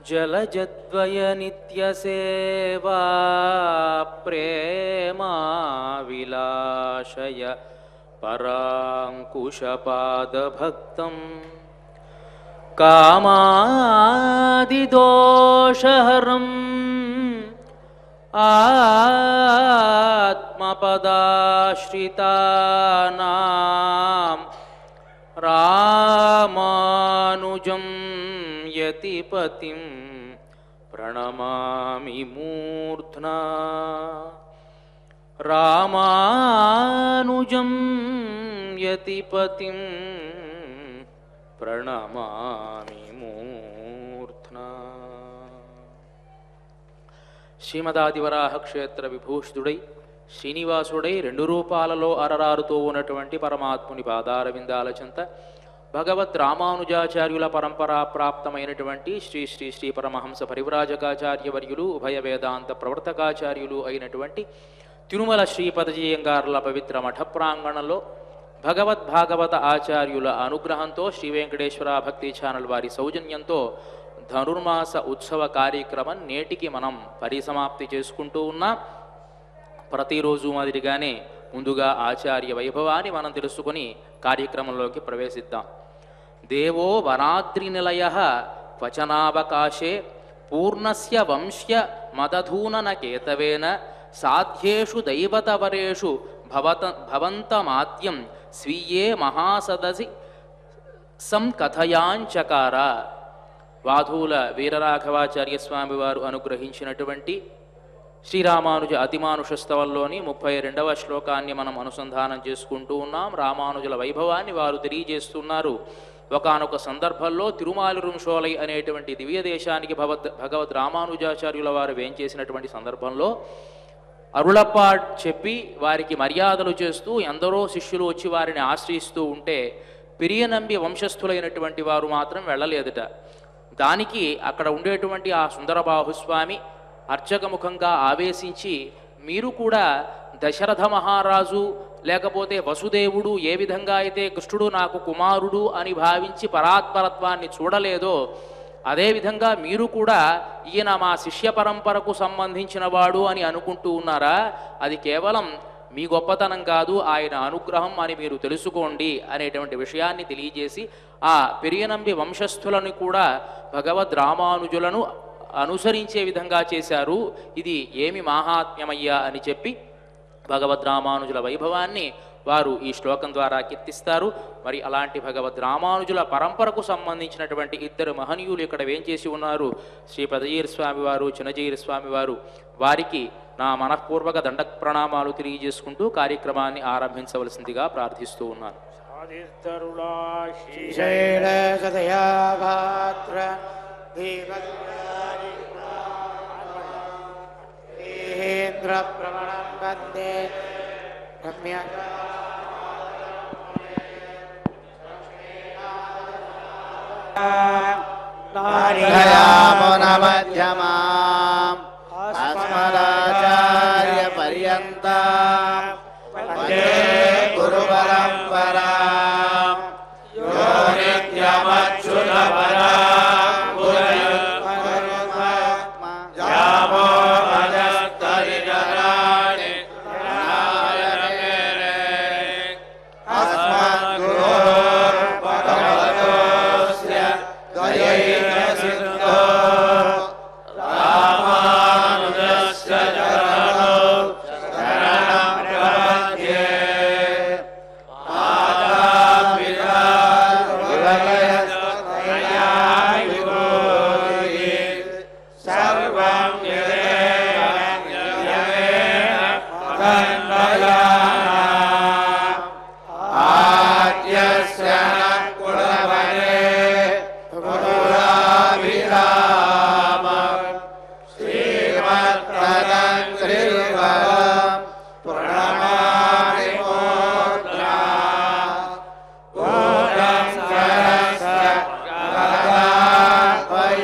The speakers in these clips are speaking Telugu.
జలజద్వయ నిత్యసేవా ప్రేమా విలాసయ పరాంకుశపాదభక్తం కామాదిదోషహరం ఆత్మపదాశ్రితానాం రామానుజం యతిపతిం ప్రణమామి మూర్ధ్నా రామానుజం యతిపతిం ప్రణమామి మూర్ధ్నా శ్రీమదాదివరాహ క్షేత్ర విభూషితుడై శ్రీనివాసుడై రెండు రూపాలలో అరరారుతూ ఉన్నటువంటి పరమాత్ముని పాదార విందాల చెంత భగవద్ రామానుజాచార్యుల పరంపరా ప్రాప్తమైనటువంటి శ్రీ శ్రీ శ్రీ పరమహంస పరివ్రాజకాచార్యవర్యులు ఉభయ వేదాంత ప్రవర్తకాచార్యులు అయినటువంటి తిరుమల శ్రీపదజీయంగారుల పవిత్ర మఠ ప్రాంగణంలో భగవద్ భాగవత ఆచార్యుల అనుగ్రహంతో శ్రీ వెంకటేశ్వర భక్తి ఛానల్ వారి సౌజన్యంతో ధనుర్మాస ఉత్సవ కార్యక్రమం నేటికి మనం పరిసమాప్తి చేసుకుంటూ ఉన్నాం ప్రతిరోజు మాదిరిగానే ముందుగా ఆచార్య వైభవాన్ని మనం తెలుసుకొని కార్యక్రమంలోకి ప్రవేశిద్దాం దేవో వనాద్రి నిలయ వచనావకాశే పూర్ణస్య వంశ్య మదధూననకేతవేన సాధ్యేషు దైవతవరేషు భవత భవంతమాద్యం స్వీయే మహాసదసి సంకథయాంచకార వాధూల వీరరాఘవాచార్య స్వామి వారు అనుగ్రహించినటువంటి శ్రీరామానుజ అతిమానుష స్తవంలోని ముప్పై రెండవ శ్లోకాన్ని మనం అనుసంధానం చేసుకుంటూ ఉన్నాం రామానుజుల వైభవాన్ని వారు తెలియజేస్తున్నారు ఒకానొక సందర్భంలో తిరుమాలిరుంశోలై అనేటువంటి దివ్య దేశానికి భగవద్ భగవద్ రామానుజాచార్యుల వారు వేంచేసినటువంటి సందర్భంలో అరుళప్ప చెప్పి వారికి మర్యాదలు చేస్తూ ఎందరో శిష్యులు వచ్చి వారిని ఆశ్రయిస్తూ ఉంటే పిరియనంబి వంశస్థులైనటువంటి వారు మాత్రం వెళ్ళలేదుట దానికి అక్కడ ఉండేటువంటి ఆ సుందరబాహుస్వామి అర్చకముఖంగా ఆవేశించి మీరు కూడా దశరథ మహారాజు లేకపోతే వసుదేవుడు ఏ విధంగా అయితే కృష్ణుడు నాకు కుమారుడు అని భావించి పరాత్పరత్వాన్ని చూడలేదో అదేవిధంగా మీరు కూడా ఈయన మా శిష్య పరంపరకు సంబంధించిన వాడు అని అనుకుంటూ ఉన్నారా అది కేవలం మీ గొప్పతనం కాదు ఆయన అనుగ్రహం అని మీరు తెలుసుకోండి అనేటువంటి విషయాన్ని తెలియజేసి ఆ పెరియనంబి వంశస్థులను కూడా భగవద్ రామానుజులను అనుసరించే విధంగా చేశారు ఇది ఏమి మాహాత్మ్యమయ్యా అని చెప్పి భగవద్ రామానుజుల వైభవాన్ని వారు ఈ శ్లోకం ద్వారా కీర్తిస్తారు మరి అలాంటి భగవద్ రామానుజుల పరంపరకు సంబంధించినటువంటి ఇద్దరు మహనీయులు ఇక్కడ వేంచేసి ఉన్నారు శ్రీ పదజీర్ స్వామి వారు చిన్నజీర్ స్వామి వారు వారికి నా మనఃపూర్వక దండ ప్రణామాలు తెలియజేసుకుంటూ కార్యక్రమాన్ని ఆరంభించవలసిందిగా ప్రార్థిస్తూ ఉన్నాను ఆదిస్తరుళాశీష शैलसदया भात्र दीपन्द्रेन्द्रप्रवणं वन्दे रम्य నార్యామునమధ్యమాम् అస్మదాచార్యపర్యంతా వందే గురుపరంపరాం యో నిత్యమచ్యుతపరాం జామో అజస్తరిజరాణి అస్మద్గురోర్భగవతోస్య దయైకసిద్ధో రామానుజస్య చరణో శరణం ప్రపద్యే మాతాపితా వివలయస్తనయాయుగోయి సర్వం యదేవ యదేన మదన్వయానా ఆద్యస్య కులవనే కులాభిరామ శ్రీమత్తదంగ్రివరం ప్రణమామి మోద్రా గోడం సరస్య గదాభయ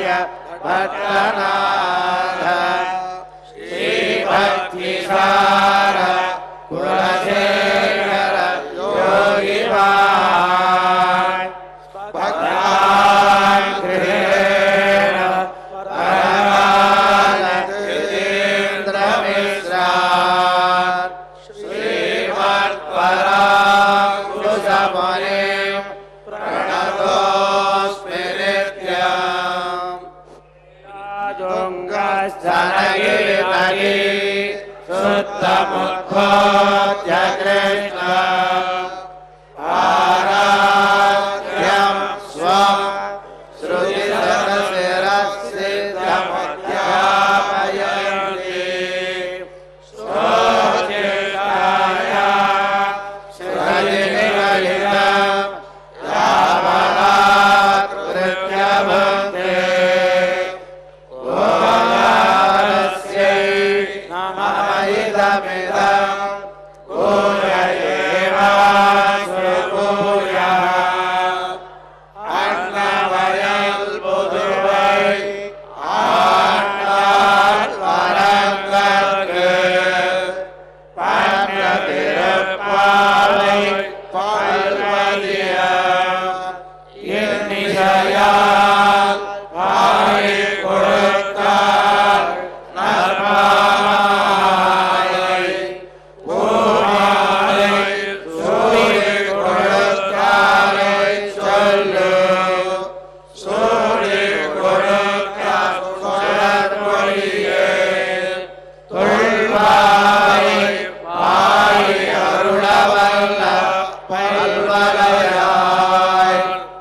భట్టనాథ శ్రీభక్తిసార కులశేఖర యోగివాన్ భక్తాన్ గృహేణ चित्तमुद्भोज्य कृष्ण आराध्यं स्वं श्रुतिसरशिरसिद्धमुद्यापयन्ति स्वोचिष्टाया श्रजिनिवलितं यावदात् कृत्यभुङ्क्ते गोदानस्यै नमः इदमिदं भूय एवास्वभूयः அன்னவயல் புதுவை ஆண்டாள் வரங்கற்கு பன்ற திருப்பாவை பல்வதிய இன்னிசையால் பாடி கொடுத்தார் நற்பாலை பூமாலை சூடி கொடுத்தாரை சொல்லு சூடி கொடுத்த சுடர்மொழியே தொல்வாய் பாடி அருளவல்ல பல்வலையாய்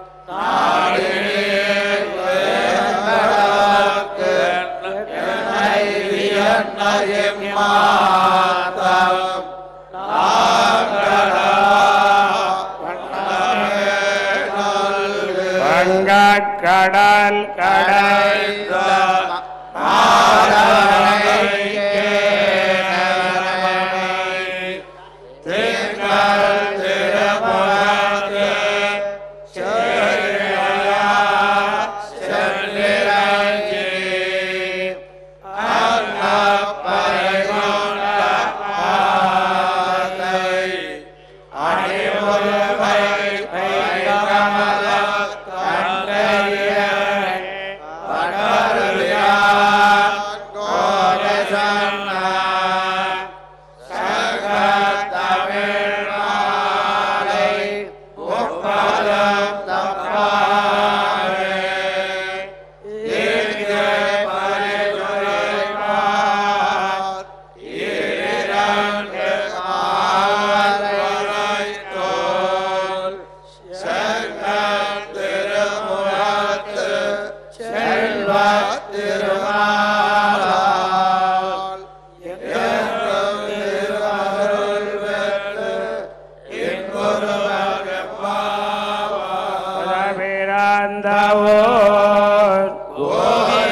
நாடினீர் வேங்கடவர்க்கு என்னை வியன்னயம் மாதம் வங்கக்கடல் கடைந்த பிறந்தவோர்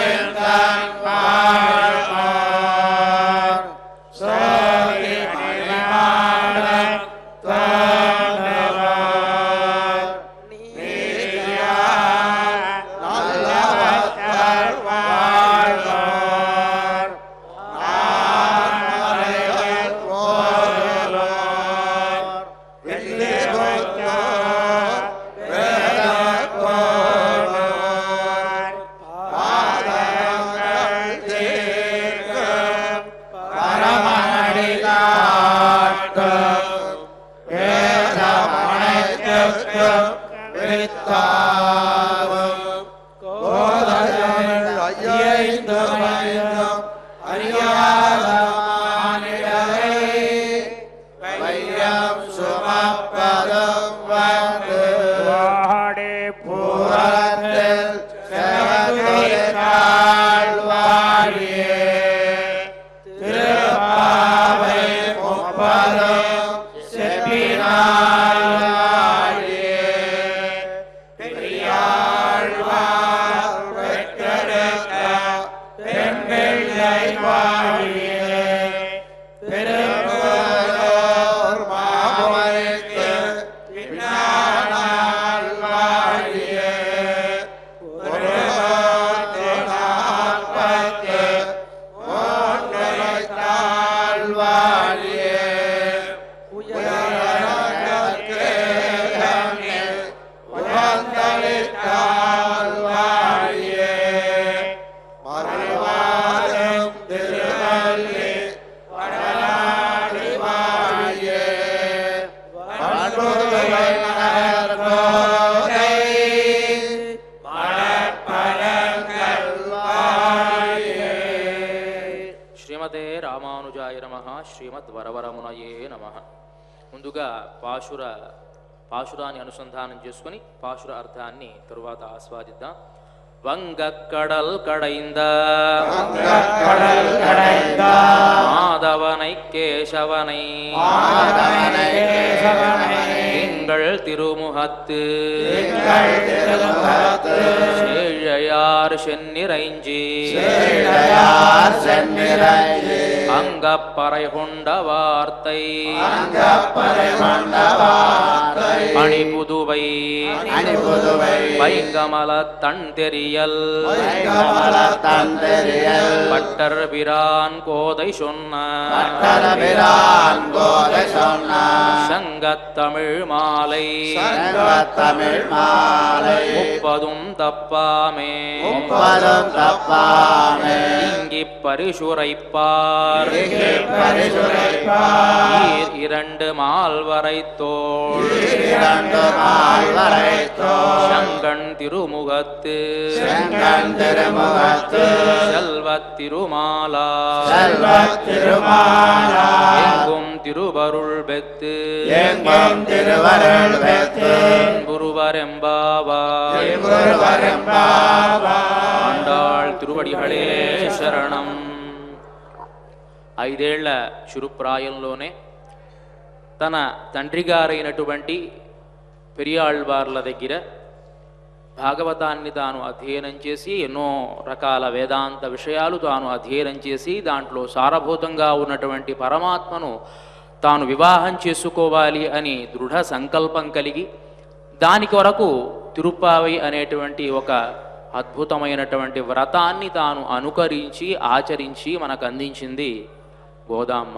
சுமப்பதம் வந்து வாடே புறத்தில் செவகையால் வாழியே திருப்பாவை முப்பதும் செப்பினால் வாழியே பெரியாழ்வார் பெற்றெடுத்த பெண்பிள்ளை வாழியே பெரும்போர் மாமரைக்கு பின்னால் வாழியே ஒருவத்து நாற்பத்து மூன்றைத்தாள் வாழியே உயரகத்தே தன்னில் உகந்தளித்தாள் வாழியே மறுவாதம் திருவள்ளி வடநாடி வாழியே பண்புரை நகர்கோதை மலர்பழங்கள் வாழியே శ్రీమతే రామానుజాయ నమ నమ శ్రీమద్ వరవరమునయే నమ ముందుగా పాశుర పాశురాన్ని అనుసంధానం చేసుకుని పాశుర అర్థాన్ని తరువాత ఆస్వాదిద్దాం వంగక్కడల్ కడైంద கடல் கடைந்த மாதவனை கேசவனை மாதவனை கேசவனை திங்கள் திருமுகத்து திங்கள் திருமுகத்து சேழையார் சென்னிறைஞ்சி சேழையார் சென்னிறைஞ்சி அங்கப்பறை கொண்ட வார்த்தை அங்கப்பறை கொண்ட வார்த்தை அணிபுதுவை அணிபுதுவை பைங்கமல தன் தெரியல் வைகமல தந்தெரியல் பட்டர் பிரான் கோதை சொன்ன பட்டரபிரான் கோதை சொன்னார் சங்கத்தமிழ் மாலை சங்கத்தமிழ் மாலை முப்பதும் தப்பாமே முப்பதும் தப்பாமே இங்கி பரிசுரைப்பார் இங்கே பரிசுரைப்பார் ஈர் இரண்டு மால்வரை தோள் இரண்டு நாள் வரைத்தோர் சங்கண் திருமுகத்து செங்கண் திருமுகத்து செல்வத் திருமாலா செல்வத் திருமாலா எங்கும் திருவருள் பெத்து எங்கும் திருவருள் பெற்று குருவரெம்பாவாய் குருவரெம்பாவா ஆண்டாள் திருవడిகளே శరణం ఐదేళ్ల చురుప్రాయంలోనే తన తండ్రి గారైనటువంటి పెరియాళ్వార్ల దగ్గర భాగవతాన్ని తాను అధ్యయనం చేసి ఎన్నో రకాల వేదాంత విషయాలు తాను అధ్యయనం చేసి దాంట్లో సారభూతంగా ఉన్నటువంటి పరమాత్మను తాను వివాహం చేసుకోవాలి అని దృఢ సంకల్పం కలిగి దాని కొరకు తిరుప్పావై అనేటువంటి ఒక అద్భుతమైనటువంటి వ్రతాన్ని తాను అనుకరించి ఆచరించి మనకు అందించింది గోదామ్మ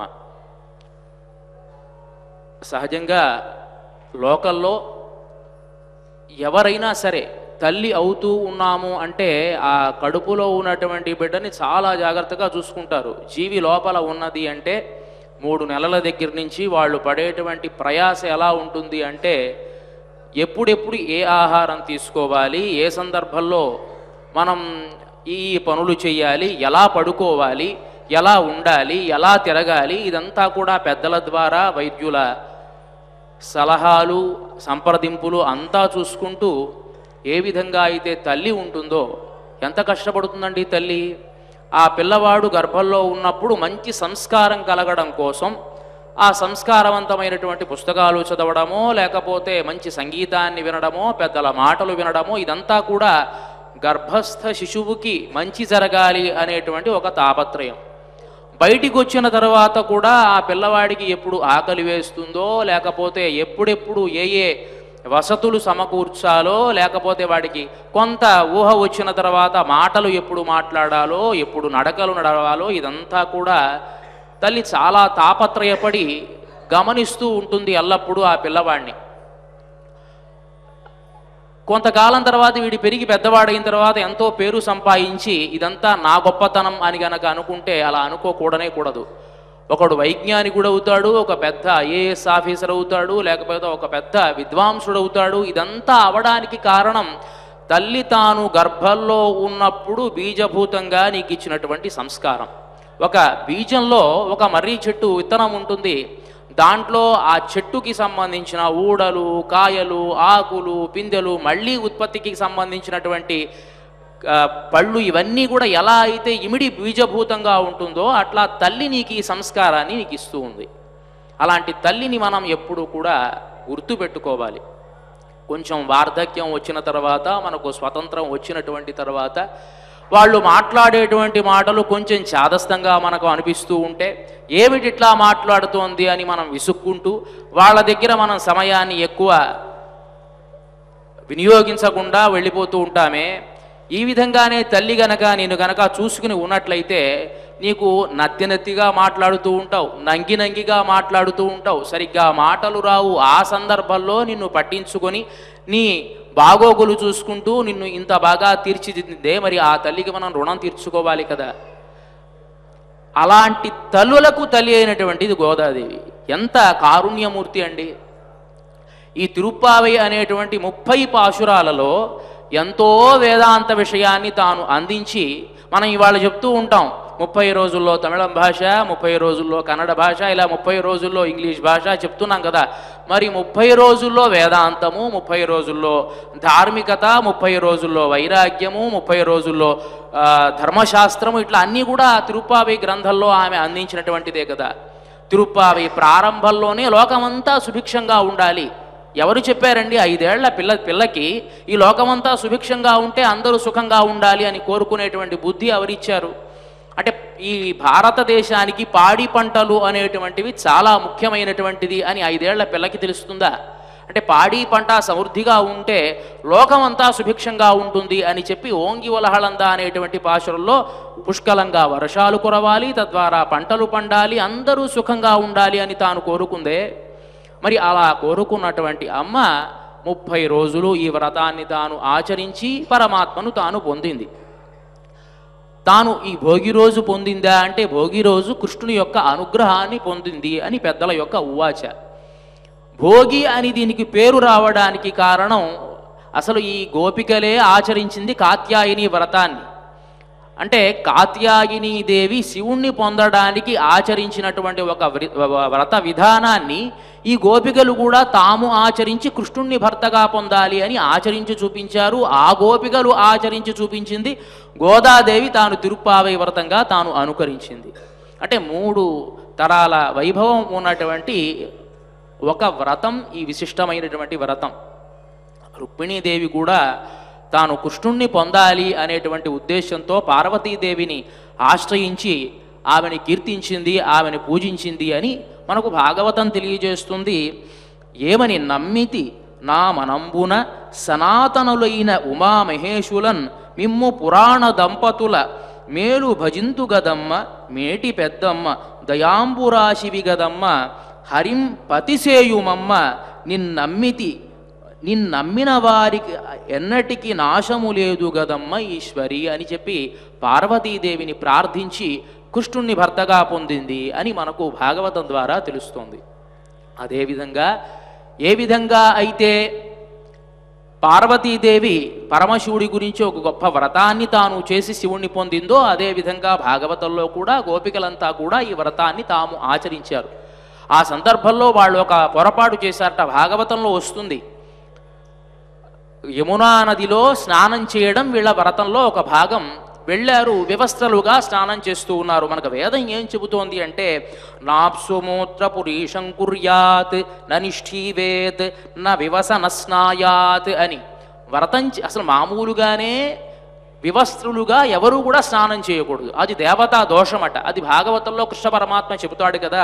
సహజంగా లోకల్లో ఎవరైనా సరే తల్లి అవుతూ ఉన్నాము అంటే ఆ కడుపులో ఉన్నటువంటి బిడ్డని చాలా జాగ్రత్తగా చూసుకుంటారు జీవి లోపల ఉన్నది అంటే మూడు నెలల దగ్గర నుంచి వాళ్ళు పడేటువంటి ప్రయాస ఎలా ఉంటుంది అంటే ఎప్పుడెప్పుడు ఏ ఆహారం తీసుకోవాలి ఏ సందర్భంలో మనం ఈ పనులు చేయాలి ఎలా పడుకోవాలి ఎలా ఉండాలి ఎలా తిరగాలి ఇదంతా కూడా పెద్దల ద్వారా వైద్యుల సలహాలు సంప్రదింపులు అంతా చూసుకుంటూ ఏ విధంగా అయితే తల్లి ఉంటుందో ఎంత కష్టపడుతుందండి తల్లి ఆ పిల్లవాడు గర్భంలో ఉన్నప్పుడు మంచి సంస్కారం కలగడం కోసం ఆ సంస్కారవంతమైనటువంటి పుస్తకాలు చదవడమో లేకపోతే మంచి సంగీతాన్ని వినడమో పెద్దల మాటలు వినడమో ఇదంతా కూడా గర్భస్థ శిశువుకి మంచి జరగాలి అనేటువంటి ఒక తాపత్రయం బయటికి వచ్చిన తర్వాత కూడా ఆ పిల్లవాడికి ఎప్పుడు ఆకలి వేస్తుందో లేకపోతే ఎప్పుడెప్పుడు ఏ ఏ వసతులు సమకూర్చాలో లేకపోతే వాడికి కొంత ఊహ వచ్చిన తర్వాత మాటలు ఎప్పుడు మాట్లాడాలో ఎప్పుడు నడకలు నడవాలో ఇదంతా కూడా తల్లి చాలా తాపత్రయపడి గమనిస్తూ ఉంటుంది ఎల్లప్పుడూ ఆ పిల్లవాడిని కొంతకాలం తర్వాత వీడి పెరిగి పెద్దవాడైన తర్వాత ఎంతో పేరు సంపాదించి ఇదంతా నా గొప్పతనం అని గనక అనుకుంటే అలా అనుకోకూడనే కూడదు ఒకడు వైజ్ఞానికుడు అవుతాడు ఒక పెద్ద ఐఏఎస్ ఆఫీసర్ అవుతాడు లేకపోతే ఒక పెద్ద విద్వాంసుడు అవుతాడు ఇదంతా అవడానికి కారణం తల్లి తాను గర్భంలో ఉన్నప్పుడు బీజభూతంగా నీకు ఇచ్చినటువంటి సంస్కారం ఒక బీజంలో ఒక మర్రి చెట్టు విత్తనం ఉంటుంది దాంట్లో ఆ చెట్టుకి సంబంధించిన ఊడలు కాయలు ఆకులు పిందెలు మళ్ళీ ఉత్పత్తికి సంబంధించినటువంటి ఆ, పళ్ళు ఇవన్నీ కూడా ఎలా అయితే ఇమిడి బీజభూతంగా ఉంటుందో అట్లా తల్లి నీకు ఈ సంస్కారాన్ని నీకు ఇస్తూ ఉంది అలాంటి తల్లిని మనం ఎప్పుడూ కూడా గుర్తుపెట్టుకోవాలి కొంచెం వార్ధక్యం వచ్చిన తర్వాత మనకు స్వతంత్రం వచ్చినటువంటి తర్వాత వాళ్ళు మాట్లాడేటువంటి మాటలు కొంచెం చాదస్తంగా మనకు అనిపిస్తూ ఉంటే ఏమిటి ఇట్లా మాట్లాడుతోంది అని మనం విసుక్కుంటూ వాళ్ళ దగ్గర మనం సమయాన్ని ఎక్కువ వినియోగించకుండా వెళ్ళిపోతూ ఉంటామే ఈ విధంగానే తల్లి గనక నేను గనక చూసుకుని ఉన్నట్లయితే నీకు నత్తి నత్తిగా మాట్లాడుతూ ఉంటావు నంగి నంగిగా మాట్లాడుతూ ఉంటావు సరిగ్గా మాటలు రావు ఆ సందర్భంలో నిన్ను పట్టించుకొని నీ బాగోగులు చూసుకుంటూ నిన్ను ఇంత బాగా తీర్చిదిద్దే మరి ఆ తల్లికి మనం రుణం తీర్చుకోవాలి కదా అలాంటి తల్లులకు తల్లి అయినటువంటిది గోదాదేవి ఎంత కారుణ్యమూర్తి అండి ఈ తిరుప్పావై అనేటువంటి ముప్పై పాశురాలలో ఎంతో వేదాంత విషయాన్ని తాను అందించి మనం ఇవాళ చెప్తూ ఉంటాం ముప్పై రోజుల్లో తమిళం భాష ముప్పై రోజుల్లో కన్నడ భాష ఇలా ముప్పై రోజుల్లో ఇంగ్లీష్ భాష చెప్తున్నాం కదా మరి ముప్పై రోజుల్లో వేదాంతము ముప్పై రోజుల్లో ధార్మికత ముప్పై రోజుల్లో వైరాగ్యము ముప్పై రోజుల్లో ఆ, ధర్మశాస్త్రము ఇట్లా అన్నీ కూడా తిరుప్పావి గ్రంథంలో ఆమె అందించినటువంటిదే కదా తిరుప్పావి ప్రారంభంలోనే లోకమంతా సుభిక్షంగా ఉండాలి ఎవరు చెప్పారండి ఐదేళ్ల పిల్ల పిల్లకి ఈ లోకమంతా సుభిక్షంగా ఉంటే అందరూ సుఖంగా ఉండాలి అని కోరుకునేటువంటి బుద్ధి ఎవరిచ్చారు అంటే ఈ భారతదేశానికి పాడి పంటలు అనేటువంటివి చాలా ముఖ్యమైనటువంటిది అని ఐదేళ్ల పిల్లకి తెలుస్తుందా అంటే పాడి పంట సమృద్ధిగా ఉంటే లోకమంతా సుభిక్షంగా ఉంటుంది అని చెప్పి ఓంగి ఒలహళంద అనేటువంటి పాశురంలో పుష్కలంగా వర్షాలు కురవాలి తద్వారా పంటలు పండాలి అందరూ సుఖంగా ఉండాలి అని తాను కోరుకుందే మరి అలా కోరుకున్నటువంటి అమ్మ ముప్పై రోజులు ఈ వ్రతాన్ని తాను ఆచరించి పరమాత్మను తాను పొందింది తాను ఈ భోగి రోజు పొందిందా అంటే భోగి రోజు కృష్ణుని యొక్క అనుగ్రహాన్ని పొందింది అని పెద్దల యొక్క ఉవాచ భోగి అని దీనికి పేరు రావడానికి కారణం అసలు ఈ గోపికలే ఆచరించింది కాత్యాయని వ్రతాన్ని అంటే కాత్యాయని దేవి శివుణ్ణి పొందడానికి ఆచరించినటువంటి ఒక వ్రి- వ- వ్రత విధానాన్ని ఈ గోపికలు కూడా తాము ఆచరించి కృష్ణుణ్ణి భర్తగా పొందాలి అని ఆచరించి చూపించారు ఆ గోపికలు ఆచరించి చూపించింది గోదాదేవి తాను తిరుప్పావై వ్రతంగా తాను అనుకరించింది అంటే మూడు తరాల వైభవం ఉన్నటువంటి ఒక వ్రతం ఈ విశిష్టమైనటువంటి వ్రతం రుక్మిణీదేవి కూడా తాను కృష్ణుణ్ణి పొందాలి అనేటువంటి ఉద్దేశంతో పార్వతీదేవిని ఆశ్రయించి ఆమెని కీర్తించింది ఆమెని పూజించింది అని మనకు భాగవతం తెలియజేస్తుంది ఏమని నమ్మితి నా మనంబున సనాతనులైన ఉమామహేశులన్ మిమ్ము పురాణ దంపతుల మేలు భజింతు గదమ్మ మేటి పెద్దమ్మ దయాంబురాశివి గదమ్మ హరిం పతిసేయుమమ్మ నిన్నమ్మితి నిన్నమ్మిన వారికి ఎన్నటికీ నాశము లేదు గదమ్మ ఈశ్వరి అని చెప్పి పార్వతీదేవిని ప్రార్థించి కృష్ణుణ్ణి భర్తగా పొందింది అని మనకు భాగవతం ద్వారా తెలుస్తోంది అదేవిధంగా ఏ విధంగా అయితే పార్వతీదేవి పరమశివుడి గురించి ఒక గొప్ప వ్రతాన్ని తాను చేసి శివుణ్ణి పొందిందో అదేవిధంగా భాగవతంలో కూడా గోపికలంతా కూడా ఈ వ్రతాన్ని తాము ఆచరించారు ఆ సందర్భంలో వాళ్ళు ఒక పొరపాటు చేశారట భాగవతంలో వస్తుంది యమునా నదిలో స్నానం చేయడం వీళ్ళ వ్రతంలో ఒక భాగం వెళ్ళారు వివస్త్రలుగా స్నానం చేస్తూ ఉన్నారు మనకు వేదం ఏం చెబుతోంది అంటే నాప్సుమూత్ర పురీషం కుర్యాత్ ననిష్ఠీవేత్ న వివసన స్నాయాత్ అని వ్రతం చే- అసలు మామూలుగానే వివస్త్రులుగా ఎవరు కూడా స్నానం చేయకూడదు అది దేవతా దోషమట అది భాగవతంలో కృష్ణ పరమాత్మ చెబుతాడు కదా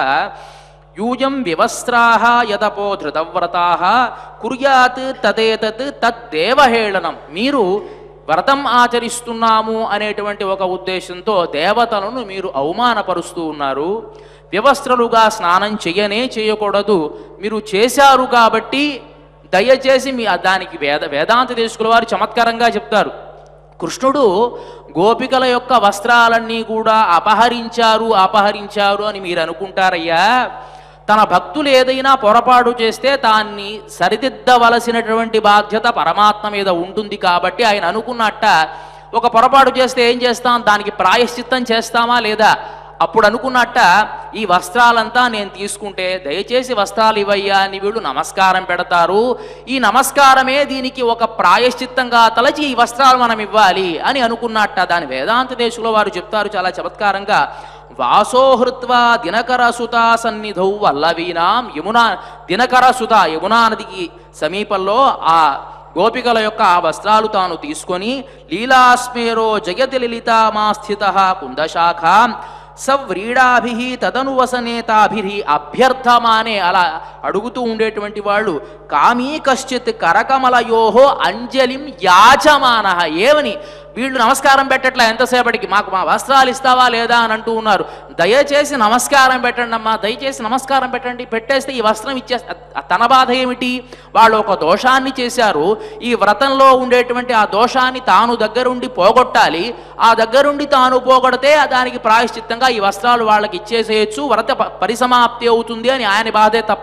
యూయం వివస్త్రాహ యదపో ధృతవ్రతాహ కుర్యాత్ తదేతత్ తద్దేవహేళనం మీరు వ్రతం ఆచరిస్తున్నాము అనేటువంటి ఒక ఉద్దేశంతో దేవతలను మీరు అవమానపరుస్తూ ఉన్నారు వివస్త్రలుగా స్నానం చెయ్యనే చేయకూడదు మీరు చేశారు కాబట్టి దయచేసి మీ దానికి వేద వేదాంత దేశకుల వారు చమత్కారంగా చెప్తారు కృష్ణుడు గోపికల యొక్క వస్త్రాలన్నీ కూడా అపహరించారు అపహరించారు అని మీరు అనుకుంటారయ్యా తన భక్తులు ఏదైనా పొరపాటు చేస్తే దాన్ని సరిదిద్దవలసినటువంటి బాధ్యత పరమాత్మ మీద ఉంటుంది కాబట్టి ఆయన అనుకున్నట్ట ఒక పొరపాటు చేస్తే ఏం చేస్తాం దానికి ప్రాయశ్చిత్తం చేస్తామా లేదా అప్పుడు అనుకున్నట్ట ఈ వస్త్రాలంతా నేను తీసుకుంటే దయచేసి వస్త్రాలు ఇవ్వయ్యా అని వీళ్ళు నమస్కారం పెడతారు ఈ నమస్కారమే దీనికి ఒక ప్రాయశ్చిత్తంగా తలచి ఈ వస్త్రాలు మనం ఇవ్వాలి అని అనుకున్నట్ట దాని వేదాంత దేశంలో వారు చెప్తారు చాలా చమత్కారంగా వాసోహృత్వా దినకర సుత సన్నిధౌ వల్లవీనాం యమునా దినకర సుత యమునా నదికి సమీపంలో ఆ గోపికల యొక్క ఆ వస్త్రాలు తాను తీసుకొని లీలాస్మేరో జగతి లలితామా స్థిత కుందశాఖ సవ్రీడాభి తదనువసనేతాభి అభ్యర్థమానే అలా అడుగుతూ ఉండేటువంటి వాళ్ళు కామీ కశ్చిత్ కరకమలయోహో అంజలిం యాచమాన ఏమని వీళ్ళు నమస్కారం పెట్టట్లా ఎంతసేపటికి మాకు మా వస్త్రాలు ఇస్తావా లేదా అని అంటూ ఉన్నారు దయచేసి నమస్కారం పెట్టండి అమ్మా దయచేసి నమస్కారం పెట్టండి పెట్టేస్తే ఈ వస్త్రం ఇచ్చే తన బాధ ఏమిటి వాళ్ళు ఒక దోషాన్ని చేశారు ఈ వ్రతంలో ఉండేటువంటి ఆ దోషాన్ని తాను దగ్గరుండి పోగొట్టాలి ఆ దగ్గరుండి తాను పోగొడితే దానికి ప్రాయశ్చిత్తంగా ఈ వస్త్రాలు వాళ్ళకి ఇచ్చేసేయచ్చు వ్రత ప- పరిసమాప్తి అవుతుంది అని ఆయన బాధే తప్ప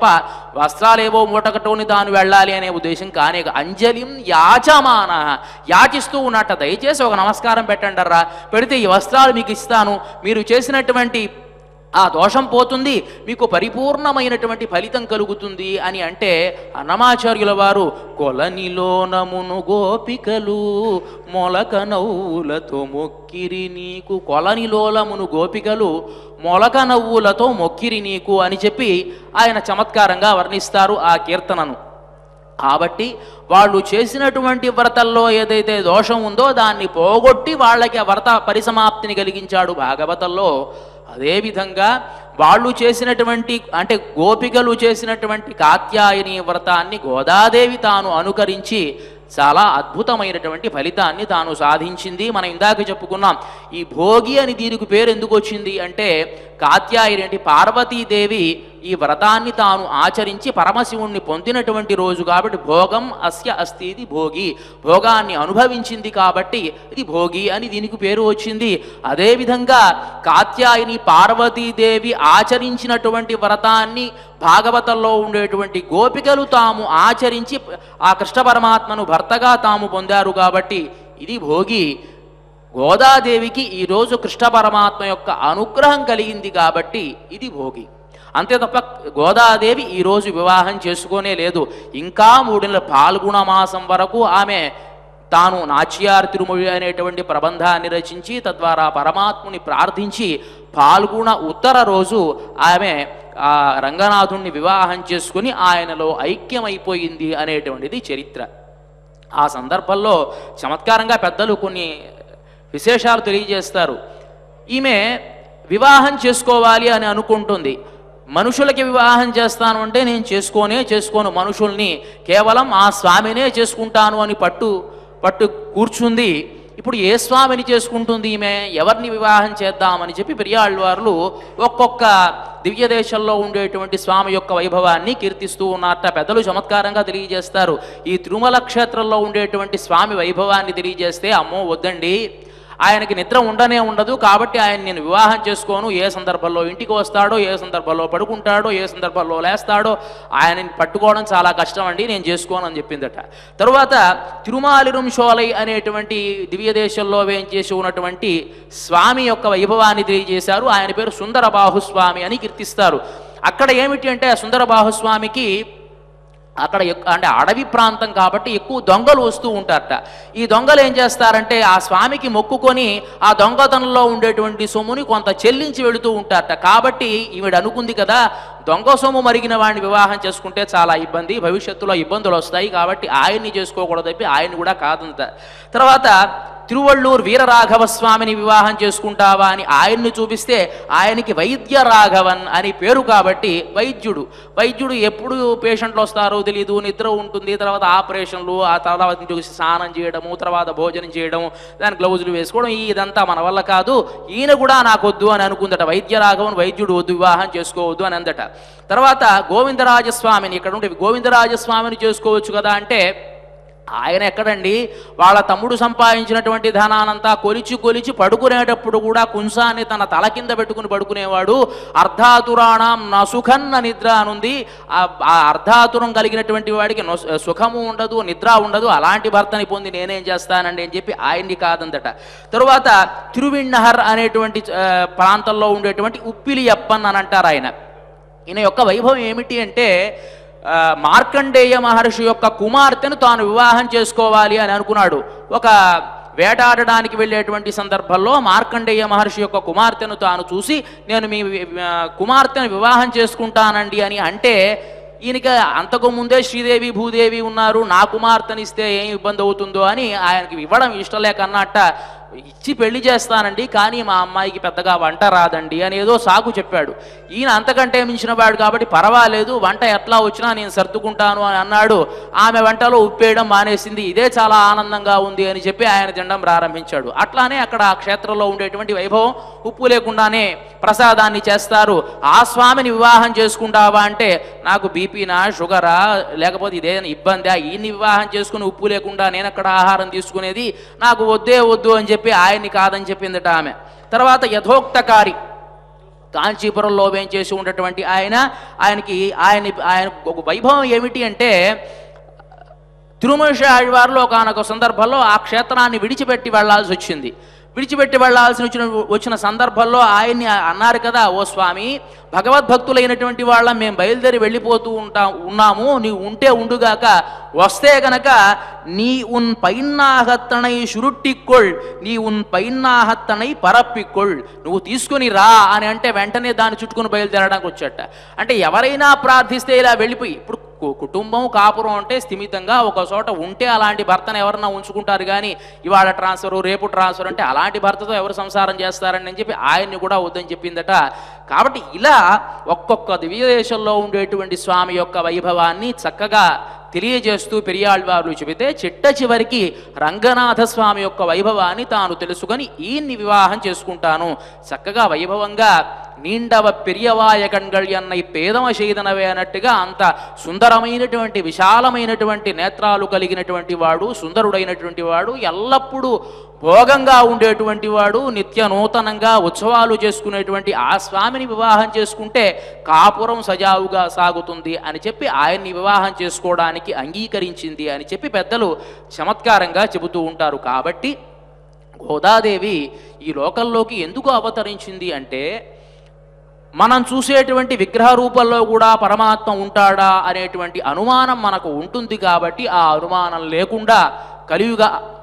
వస్త్రాలేవో మూటకట్టుకుని తాను వెళ్ళాలి అనే ఉద్దేశం కానీ అంజలిం యాచమాన యాచిస్తూ ఉన్నట్ట దయచేసి ఒక నమస్కారం పెట్టండి అర్రా పెడితే ఈ వస్త్రాలు మీకు ఇస్తాను మీరు చేసినటువంటి ఆ దోషం పోతుంది మీకు పరిపూర్ణమైనటువంటి ఫలితం కలుగుతుంది అని అంటే అన్నమాచార్యుల వారు కొలనిలోనమును గోపికలు మొలక నవ్వులతో మొక్కిరి నీకు కొలనిలోలమును గోపికలు మొలక నవ్వులతో మొక్కిరి నీకు అని చెప్పి ఆయన చమత్కారంగా వర్ణిస్తారు ఆ కీర్తనను కాబట్టి వాళ్ళు చేసినటువంటి వ్రతల్లో ఏదైతే దోషం ఉందో దాన్ని పోగొట్టి వాళ్ళకి ఆ వ్రత పరిసమాప్తిని కలిగించాడు భాగవతంలో అదేవిధంగా వాళ్ళు చేసినటువంటి అంటే గోపికలు చేసినటువంటి కాత్యాయని వ్రతాన్ని గోదాదేవి తాను అనుకరించి చాలా అద్భుతమైనటువంటి ఫలితాన్ని తాను సాధించింది మనం ఇందాక చెప్పుకున్నాం ఈ భోగి అని దీనికి పేరు ఎందుకు వచ్చింది అంటే కాత్యాయని అంటే పార్వతీదేవి ఈ వ్రతాన్ని తాను ఆచరించి పరమశివుణ్ణి పొందినటువంటి రోజు కాబట్టి భోగం అస్య అస్తి ఇది భోగి భోగాన్ని అనుభవించింది కాబట్టి ఇది భోగి అని దీనికి పేరు వచ్చింది అదేవిధంగా కాత్యాయని పార్వతీదేవి ఆచరించినటువంటి వ్రతాన్ని భాగవతంలో ఉండేటువంటి గోపికలు తాము ఆచరించి ఆ కృష్ణ పరమాత్మను భర్తగా తాము పొందారు కాబట్టి ఇది భోగి గోదాదేవికి ఈరోజు కృష్ణ పరమాత్మ యొక్క అనుగ్రహం కలిగింది కాబట్టి ఇది భోగి అంతే తప్ప గోదాదేవి ఈరోజు వివాహం చేసుకోనే లేదు ఇంకా మూడు నెలల పాల్గొన మాసం వరకు ఆమె తాను నాచ్యార్ తిరుమొഴി అనేటువంటి ప్రబంధాన్ని రచించి తద్వారా పరమాత్ముని ప్రార్థించి పాల్గొన ఉత్తర రోజు ఆమె ఆ రంగనాథుణ్ణి వివాహం చేసుకుని ఆయనలో ఐక్యమైపోయింది అనేటువంటిది చరిత్ర ఆ సందర్భంలో చమత్కారంగా పెద్దలు కొన్ని విశేషాలు తెలియజేస్తారు ఈమె వివాహం చేసుకోవాలి అని అనుకుంటుంది మనుషులకి వివాహం చేస్తాను అంటే నేను చేసుకోనే చేసుకోను మనుషుల్ని కేవలం ఆ స్వామినే చేసుకుంటాను అని పట్టు పట్టు కూర్చుంది ఇప్పుడు ఏ స్వామిని చేసుకుంటుంది ఈమె ఎవరిని వివాహం చేద్దామని చెప్పి పెరియాళ్ళవార్లు ఒక్కొక్క దివ్య దేశంలో ఉండేటువంటి స్వామి యొక్క వైభవాన్ని కీర్తిస్తూ ఉన్నారట పెద్దలు చమత్కారంగా తెలియజేస్తారు ఈ తిరుమల క్షేత్రంలో ఉండేటువంటి స్వామి వైభవాన్ని తెలియజేస్తే అమ్మో వద్దండి ఆయనకి నిద్ర ఉండనే ఉండదు కాబట్టి ఆయన నేను వివాహం చేసుకోను ఏ సందర్భంలో ఇంటికి వస్తాడో ఏ సందర్భంలో పడుకుంటాడో ఏ సందర్భంలో లేస్తాడో ఆయనని పట్టుకోవడం చాలా కష్టం అండి నేను చేసుకోను అని చెప్పిందట తరువాత తిరుమాలిరుం షోలై అనేటువంటి దివ్య దేశంలో వేయించేసి ఉన్నటువంటి స్వామి యొక్క వైభవాన్ని తెలియజేశారు ఆయన పేరు సుందర బాహుస్వామి అని కీర్తిస్తారు అక్కడ ఏమిటి అంటే ఆ సుందర బాహుస్వామికి అక్కడ ఎక్- అంటే అడవి ప్రాంతం కాబట్టి ఎక్కువ దొంగలు వస్తూ ఉంటారట ఈ దొంగలు ఏం చేస్తారంటే ఆ స్వామికి మొక్కుకొని ఆ దొంగతనంలో ఉండేటువంటి సొమ్ముని కొంత చెల్లించి వెళుతూ ఉంటారట కాబట్టి ఈవిడ అనుకుంది కదా దొంగ సొమ్ము మరిగిన వాడిని వివాహం చేసుకుంటే చాలా ఇబ్బంది భవిష్యత్తులో ఇబ్బందులు వస్తాయి కాబట్టి ఆయన్ని చేసుకోకూడదు చెప్పి ఆయన్ని కూడా కాదంత తర్వాత తిరువళ్ళూరు వీరరాఘవ స్వామిని వివాహం చేసుకుంటావా అని ఆయన్ని చూపిస్తే ఆయనకి వైద్య రాఘవన్ అని పేరు కాబట్టి వైద్యుడు వైద్యుడు ఎప్పుడు పేషెంట్లు వస్తారో తెలియదు నిద్ర ఉంటుంది తర్వాత ఆపరేషన్లు ఆ తర్వాత ఇంటికి వచ్చి స్నానం చేయడము తర్వాత భోజనం చేయడం దాని గ్లౌజులు వేసుకోవడం ఈ ఇదంతా మన వల్ల కాదు ఈయన కూడా నాకు వద్దు అని అనుకుందట వైద్య రాఘవన్ వైద్యుడు వద్దు వివాహం చేసుకోవద్దు అని అందట తర్వాత గోవిందరాజస్వామిని ఇక్కడ ఉంటే గోవిందరాజస్వామిని చేసుకోవచ్చు కదా అంటే ఆయన ఎక్కడండి వాళ్ళ తమ్ముడు సంపాదించినటువంటి ధనానంతా కొలిచి కొలిచి పడుకునేటప్పుడు కూడా కుంసాన్ని తన తల కింద పెట్టుకుని పడుకునేవాడు అర్ధాతురాణం నసుఖన్న నిద్ర అనుంది ఆ ఆ అర్ధాతురం కలిగినటువంటి వాడికి నొ- సుఖము ఉండదు నిద్ర ఉండదు అలాంటి భర్తని పొంది నేనేం చేస్తానండి అని చెప్పి ఆయన్ని కాదందట తరువాత తిరువిన్నహర్ అనేటువంటి ఆ, ప్రాంతంలో ఉండేటువంటి ఉప్పిలి అప్పన్ అని అంటారు ఆయన ఈయన యొక్క వైభవం ఏమిటి అంటే ఆ, మార్కండేయ మహర్షి యొక్క కుమార్తెను తాను వివాహం చేసుకోవాలి అని అనుకున్నాడు ఒక వేటాడడానికి వెళ్ళేటువంటి సందర్భంలో మార్కండేయ మహర్షి యొక్క కుమార్తెను తాను చూసి నేను మీ వి- ఆ, కుమార్తెను వివాహం చేసుకుంటానండి అని అంటే ఈయనకి అంతకు ముందే శ్రీదేవి భూదేవి ఉన్నారు నా కుమార్తెనిస్తే ఏం ఇబ్బంది అవుతుందో అని ఆయనకి ఇవ్వడం ఇష్టం లేక అన్నట్ట ఇచ్చి పెళ్లి చేస్తానండి కానీ మా అమ్మాయికి పెద్దగా వంట రాదండి అని ఏదో సాగు చెప్పాడు ఈయన అంతకంటే మించిన వాడు కాబట్టి పర్వాలేదు వంట ఎట్లా వచ్చినా నేను సర్దుకుంటాను అని అన్నాడు ఆమె వంటలో ఉప్పేయడం మానేసింది ఇదే చాలా ఆనందంగా ఉంది అని చెప్పి ఆయన తినడం ప్రారంభించాడు అట్లానే అక్కడ ఆ క్షేత్రంలో ఉండేటువంటి వైభవం ఉప్పు లేకుండానే ప్రసాదాన్ని చేస్తారు ఆ స్వామిని వివాహం చేసుకుంటావా అంటే నాకు బీపీనా షుగరా లేకపోతే ఇదేదైనా ఇబ్బందా ఈయన్ని వివాహం చేసుకుని ఉప్పు లేకుండా నేను అక్కడ ఆహారం తీసుకునేది నాకు వద్దే వద్దు అని చెప్పి ఆయన్ని కాదని చెప్పిందట ఆమె తర్వాత యథోక్తకారి కాంచీపురంలో వేంచేసి ఉన్నటువంటి ఆయన ఆయనకి ఆయన ఆయన ఒక వైభవం ఏమిటి అంటే తిరుమల ఆళ్వారిలో ఒకనొక సందర్భంలో ఆ క్షేత్రాన్ని విడిచిపెట్టి వెళ్ళాల్సి వచ్చింది విడిచిపెట్టి వెళ్ళాల్సి వచ్చిన వచ్చిన సందర్భంలో ఆయన్ని అన్నారు కదా ఓ స్వామి భగవద్భక్తులైనటువంటి వాళ్ళం మేము బయలుదేరి వెళ్ళిపోతూ ఉంటాం ఉన్నాము నీవు ఉంటే ఉండుగాక వస్తే గనక நீ உன் పైన్నాహత్తనై షురుట్టిక్కొள் నీ ఉన్ పైన్నాహత్తనై పరప్పిక్కొள் నువ్వు తీసుకుని రా అని అంటే వెంటనే దాన్ని చుట్టుకుని బయలుదేరడానికి వచ్చాట అంటే ఎవరైనా ప్రార్థిస్తే ఇలా వెళ్ళిపోయి ఇప్పుడు కు- కుటుంబం కాపురం అంటే స్థిమితంగా ఒక చోట ఉంటే అలాంటి భర్తను ఎవరన్నా ఉంచుకుంటారు కానీ ఇవాళ ట్రాన్స్ఫర్ రేపు ట్రాన్స్ఫర్ అంటే అలాంటి భర్తతో ఎవరు సంసారం చేస్తారని అని చెప్పి ఆయన్ని కూడా వద్దని చెప్పిందట కాబట్టి ఇలా ఒక్కొక్క దివ్యదేశంలో ఉండేటువంటి స్వామి యొక్క వైభవాన్ని చక్కగా తెలియజేస్తూ పెరియాళ్వార్లు చెబితే చిట్ట చివరికి రంగనాథ స్వామి యొక్క వైభవాన్ని తాను తెలుసుకొని ఈయన్ని వివాహం చేసుకుంటాను చక్కగా వైభవంగా నీండవ పెరియవాయ కణ్கள் ఎన్నై పేదమ చేదనవే అన్నట్టుగా అంత సుందరమైనటువంటి విశాలమైనటువంటి నేత్రాలు కలిగినటువంటి వాడు సుందరుడైనటువంటి వాడు ఎల్లప్పుడూ భోగంగా ఉండేటువంటి వాడు నిత్య నూతనంగా ఉత్సవాలు చేసుకునేటువంటి ఆ స్వామిని వివాహం చేసుకుంటే కాపురం సజావుగా సాగుతుంది అని చెప్పి ఆయన్ని వివాహం చేసుకోవడానికి అంగీకరించింది అని చెప్పి పెద్దలు చమత్కారంగా చెబుతూ ఉంటారు కాబట్టి గోదాదేవి ఈ లోకంలోకి ఎందుకు అవతరించింది అంటే మనం చూసేటువంటి విగ్రహ రూపంలో కూడా పరమాత్మ ఉంటాడా అనేటువంటి అనుమానం మనకు ఉంటుంది కాబట్టి ఆ అనుమానం లేకుండా కలియుగ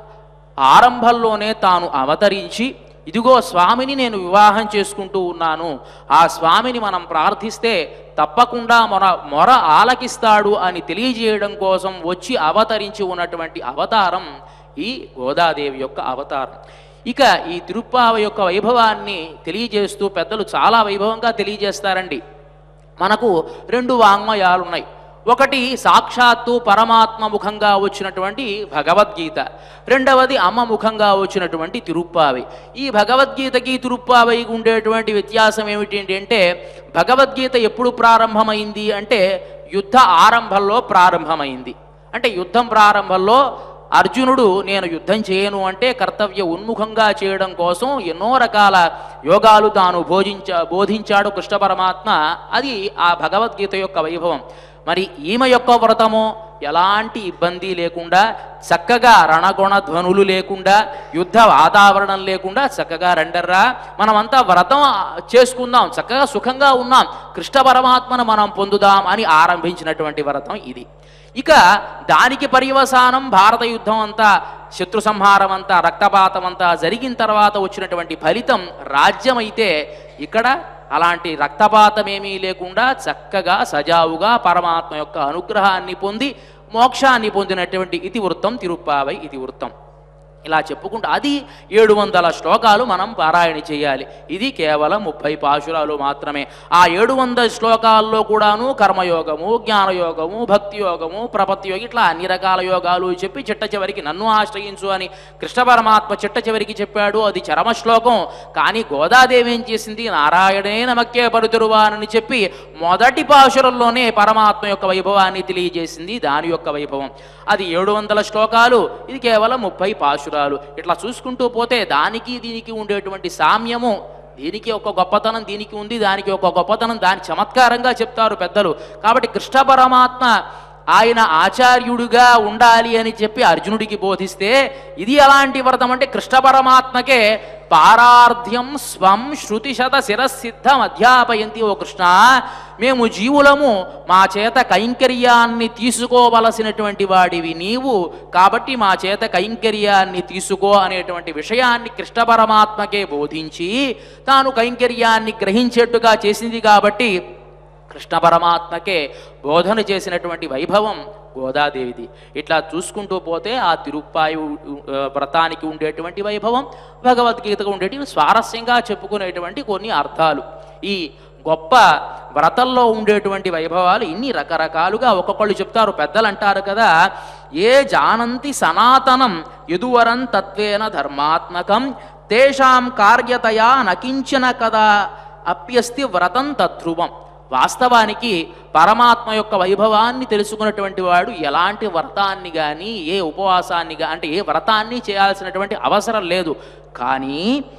ఆరంభంలోనే తాను అవతరించి ఇదిగో స్వామిని నేను వివాహం చేసుకుంటూ ఉన్నాను ఆ స్వామిని మనం ప్రార్థిస్తే తప్పకుండా మొర మొర ఆలకిస్తాడు అని తెలియజేయడం కోసం వచ్చి అవతరించి ఉన్నటువంటి అవతారం ఈ గోదాదేవి యొక్క అవతారం ఇక ఈ తిరుప్పావ యొక్క వైభవాన్ని తెలియజేస్తూ పెద్దలు చాలా వైభవంగా తెలియజేస్తారండి మనకు రెండు వాంగ్మయాలు ఉన్నాయి ఒకటి సాక్షాత్తు పరమాత్మ ముఖంగా వచ్చినటువంటి భగవద్గీత రెండవది అమ్మ ముఖంగా వచ్చినటువంటి తిరుప్పావి ఈ భగవద్గీతకి తిరుప్పావైకి ఉండేటువంటి వ్యత్యాసం ఏమిటి అంటే భగవద్గీత ఎప్పుడు ప్రారంభమైంది అంటే యుద్ధ ఆరంభంలో ప్రారంభమైంది అంటే యుద్ధం ప్రారంభంలో అర్జునుడు నేను యుద్ధం చేయను అంటే కర్తవ్య ఉన్ముఖంగా చేయడం కోసం ఎన్నో రకాల యోగాలు తాను బోధించ బోధించాడు కృష్ణ పరమాత్మ అది ఆ భగవద్గీత యొక్క వైభవం మరి ఈమె యొక్క వ్రతము ఎలాంటి ఇబ్బంది లేకుండా చక్కగా రణగుణ ధ్వనులు లేకుండా యుద్ధ వాతావరణం లేకుండా చక్కగా రండర్రా మనమంతా వ్రతం చేసుకుందాం చక్కగా సుఖంగా ఉన్నాం కృష్ణ పరమాత్మను మనం పొందుదాం అని ఆరంభించినటువంటి వ్రతం ఇది ఇక దానికి పర్యవసానం భారత యుద్ధం అంతా శత్రు సంహారం అంతా రక్తపాతం అంతా జరిగిన తర్వాత వచ్చినటువంటి ఫలితం రాజ్యమైతే ఇక్కడ అలాంటి రక్తపాతం ఏమీ లేకుండా చక్కగా సజావుగా పరమాత్మ యొక్క అనుగ్రహాన్ని పొంది మోక్షాన్ని పొందినటువంటి ఇతి వృత్తం తిరుప్పావై ఇది వృత్తం ఇలా చెప్పుకుంటూ అది ఏడు వందల శ్లోకాలు మనం పారాయణ చేయాలి ఇది కేవలం ముప్పై పాశురాలు మాత్రమే ఆ ఏడు వందల శ్లోకాల్లో కూడాను కర్మయోగము జ్ఞానయోగము భక్తి యోగము ప్రపత్తి యోగం ఇట్లా అన్ని రకాల యోగాలు చెప్పి చిట్ట చివరికి నన్ను ఆశ్రయించు అని కృష్ణ పరమాత్మ చిట్ట చివరికి చెప్పాడు అది చరమ శ్లోకం కానీ గోదాదేవి ఏం చేసింది నారాయణే నమక్కే పరుతురువానని చెప్పి మొదటి పాశురంలోనే పరమాత్మ యొక్క వైభవాన్ని తెలియజేసింది దాని యొక్క వైభవం అది ఏడు వందల శ్లోకాలు ఇది కేవలం ముప్పై పాశురాలు ఇట్లా చూసుకుంటూ పోతే దానికి దీనికి ఉండేటువంటి సామ్యము దీనికి ఒక గొప్పతనం దీనికి ఉంది దానికి ఒక గొప్పతనం దాని చమత్కారంగా చెప్తారు పెద్దలు కాబట్టి కృష్ణ పరమాత్మ ఆయన ఆచార్యుడిగా ఉండాలి అని చెప్పి అర్జునుడికి బోధిస్తే ఇది ఎలాంటి వ్రతం అంటే కృష్ణ పరమాత్మకే పారార్థ్యం స్వం శృతిశత శిరసిద్ధం అధ్యాపయంతి ఓ కృష్ణ మేము జీవులము మా చేత కైంకర్యాన్ని తీసుకోవలసినటువంటి వాడివి నీవు కాబట్టి మా చేత కైంకర్యాన్ని తీసుకో అనేటువంటి విషయాన్ని కృష్ణ పరమాత్మకే బోధించి తాను కైంకర్యాన్ని గ్రహించేట్టుగా చేసింది కాబట్టి కృష్ణ పరమాత్మకే బోధన చేసినటువంటి వైభవం గోదాదేవిది ఇట్లా చూసుకుంటూ పోతే ఆ తిరుప్పాయి ఆ, వ్రతానికి ఉండేటువంటి వైభవం భగవద్గీతకు ఉండేటువంటి స్వారస్యంగా చెప్పుకునేటువంటి కొన్ని అర్థాలు ఈ గొప్ప వ్రతంలో ఉండేటువంటి వైభవాలు ఇన్ని రకరకాలుగా ఒక్కొక్కళ్ళు చెప్తారు పెద్దలు అంటారు కదా ఏ జానంతి సనాతనం యదువరం తత్వేన ధర్మాత్మకం తేషాం కార్యతయా నకించిన కదా అప్యస్తి వ్రతం తద్ధ్రువం వాస్తవానికి పరమాత్మ యొక్క వైభవాన్ని తెలుసుకున్నటువంటి వాడు ఎలాంటి వ్రతాన్ని కానీ ఏ ఉపవాసాన్ని గా అంటే ఏ వ్రతాన్ని చేయాల్సినటువంటి అవసరం లేదు కానీ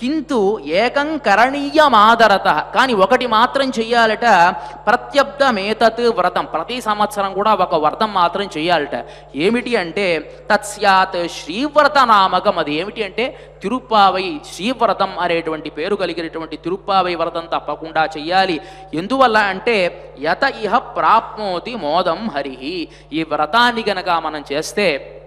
కింటు ఏకం కరణీయమాదరత కానీ ఒకటి మాత్రం చెయ్యాలట ప్రత్యబ్దమేతత్ వ్రతం ప్రతి సంవత్సరం కూడా ఒక వ్రతం మాత్రం చెయ్యాలట ఏమిటి అంటే తత్స్యాత్ శ్రీవ్రత నామకం అది ఏమిటి అంటే తిరుప్పావై శ్రీవ్రతం అనేటువంటి పేరు కలిగినటువంటి తిరుప్పావై వ్రతం తప్పకుండా చెయ్యాలి ఎందువల్ల అంటే యత ఇహ ప్రాప్నోతి మోదం హరిహి ఈ వ్రతాన్ని గనక మనం చేస్తే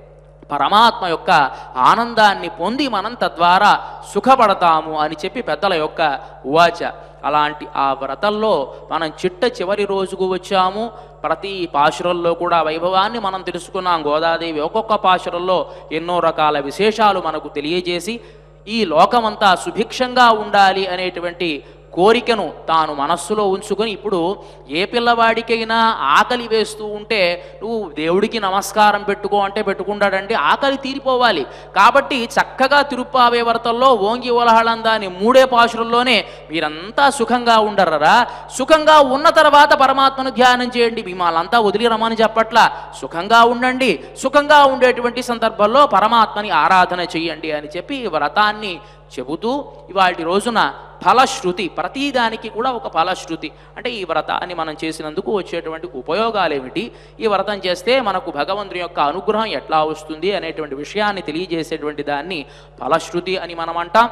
పరమాత్మ యొక్క ఆనందాన్ని పొంది మనం తద్వారా సుఖపడతాము అని చెప్పి పెద్దల యొక్క ఉవాచ అలాంటి ఆ వ్రతంలో మనం చిట్ట చివరి రోజుకు వచ్చాము ప్రతి పాశురంలో కూడా వైభవాన్ని మనం తెలుసుకున్నాం గోదాదేవి ఒక్కొక్క పాశురంలో ఎన్నో రకాల విశేషాలు మనకు తెలియజేసి ఈ లోకమంతా సుభిక్షంగా ఉండాలి అనేటువంటి కోరికను తాను మనస్సులో ఉంచుకొని ఇప్పుడు ఏ పిల్లవాడికైనా ఆకలి వేస్తూ ఉంటే నువ్వు దేవుడికి నమస్కారం పెట్టుకో అంటే పెట్టుకుంటాడంటే ఆకలి తీరిపోవాలి కాబట్టి చక్కగా తిరుప్పావే వర్తల్లో ఓంగి ఒలహళందాని మూడే పాశురంలోనే మీరంతా సుఖంగా ఉండరరా సుఖంగా ఉన్న తర్వాత పరమాత్మను ధ్యానం చేయండి మిమ్మల్ంతా వదిలి రమ్మని చెప్పట్ల సుఖంగా ఉండండి సుఖంగా ఉండేటువంటి సందర్భంలో పరమాత్మని ఆరాధన చెయ్యండి అని చెప్పి ఈ వ్రతాన్ని చెబుతూ ఇవాటి రోజున ఫలశ్రుతి ప్రతిదానికి కూడా ఒక ఫలశ్రుతి అంటే ఈ వ్రతాన్ని మనం చేసినందుకు వచ్చేటువంటి ఉపయోగాలు ఏమిటి ఈ వ్రతం చేస్తే మనకు భగవంతుని యొక్క అనుగ్రహం ఎట్లా వస్తుంది అనేటువంటి విషయాన్ని తెలియజేసేటువంటి దాన్ని ఫలశ్రుతి అని మనం అంటాం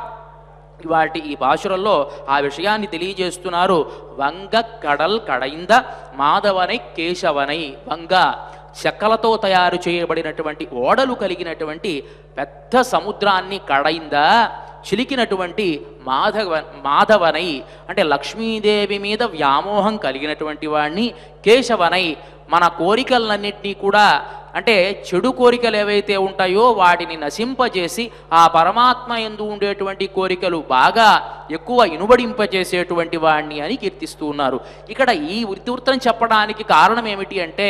వాటి ఈ భాషలలో ఆ విషయాన్ని తెలియజేస్తున్నారు వంగ కడల్ కడైంద మాధవనై కేశవనై వంగ చెక్కలతో తయారు చేయబడినటువంటి ఓడలు కలిగినటువంటి పెద్ద సముద్రాన్ని కడైందా చిలికినటువంటి మాధవ మాధవనై అంటే లక్ష్మీదేవి మీద వ్యామోహం కలిగినటువంటి వాణ్ణి కేశవనై మన కోరికలన్నింటినీ కూడా అంటే చెడు కోరికలు ఏవైతే ఉంటాయో వాటిని నశింపజేసి ఆ పరమాత్మ ఎందు ఉండేటువంటి కోరికలు బాగా ఎక్కువ ఇనుబడింపజేసేటువంటి వాడిని అని కీర్తిస్తూ ఉన్నారు ఇక్కడ ఈ వృత్తివృత్తం చెప్పడానికి కారణం ఏమిటి అంటే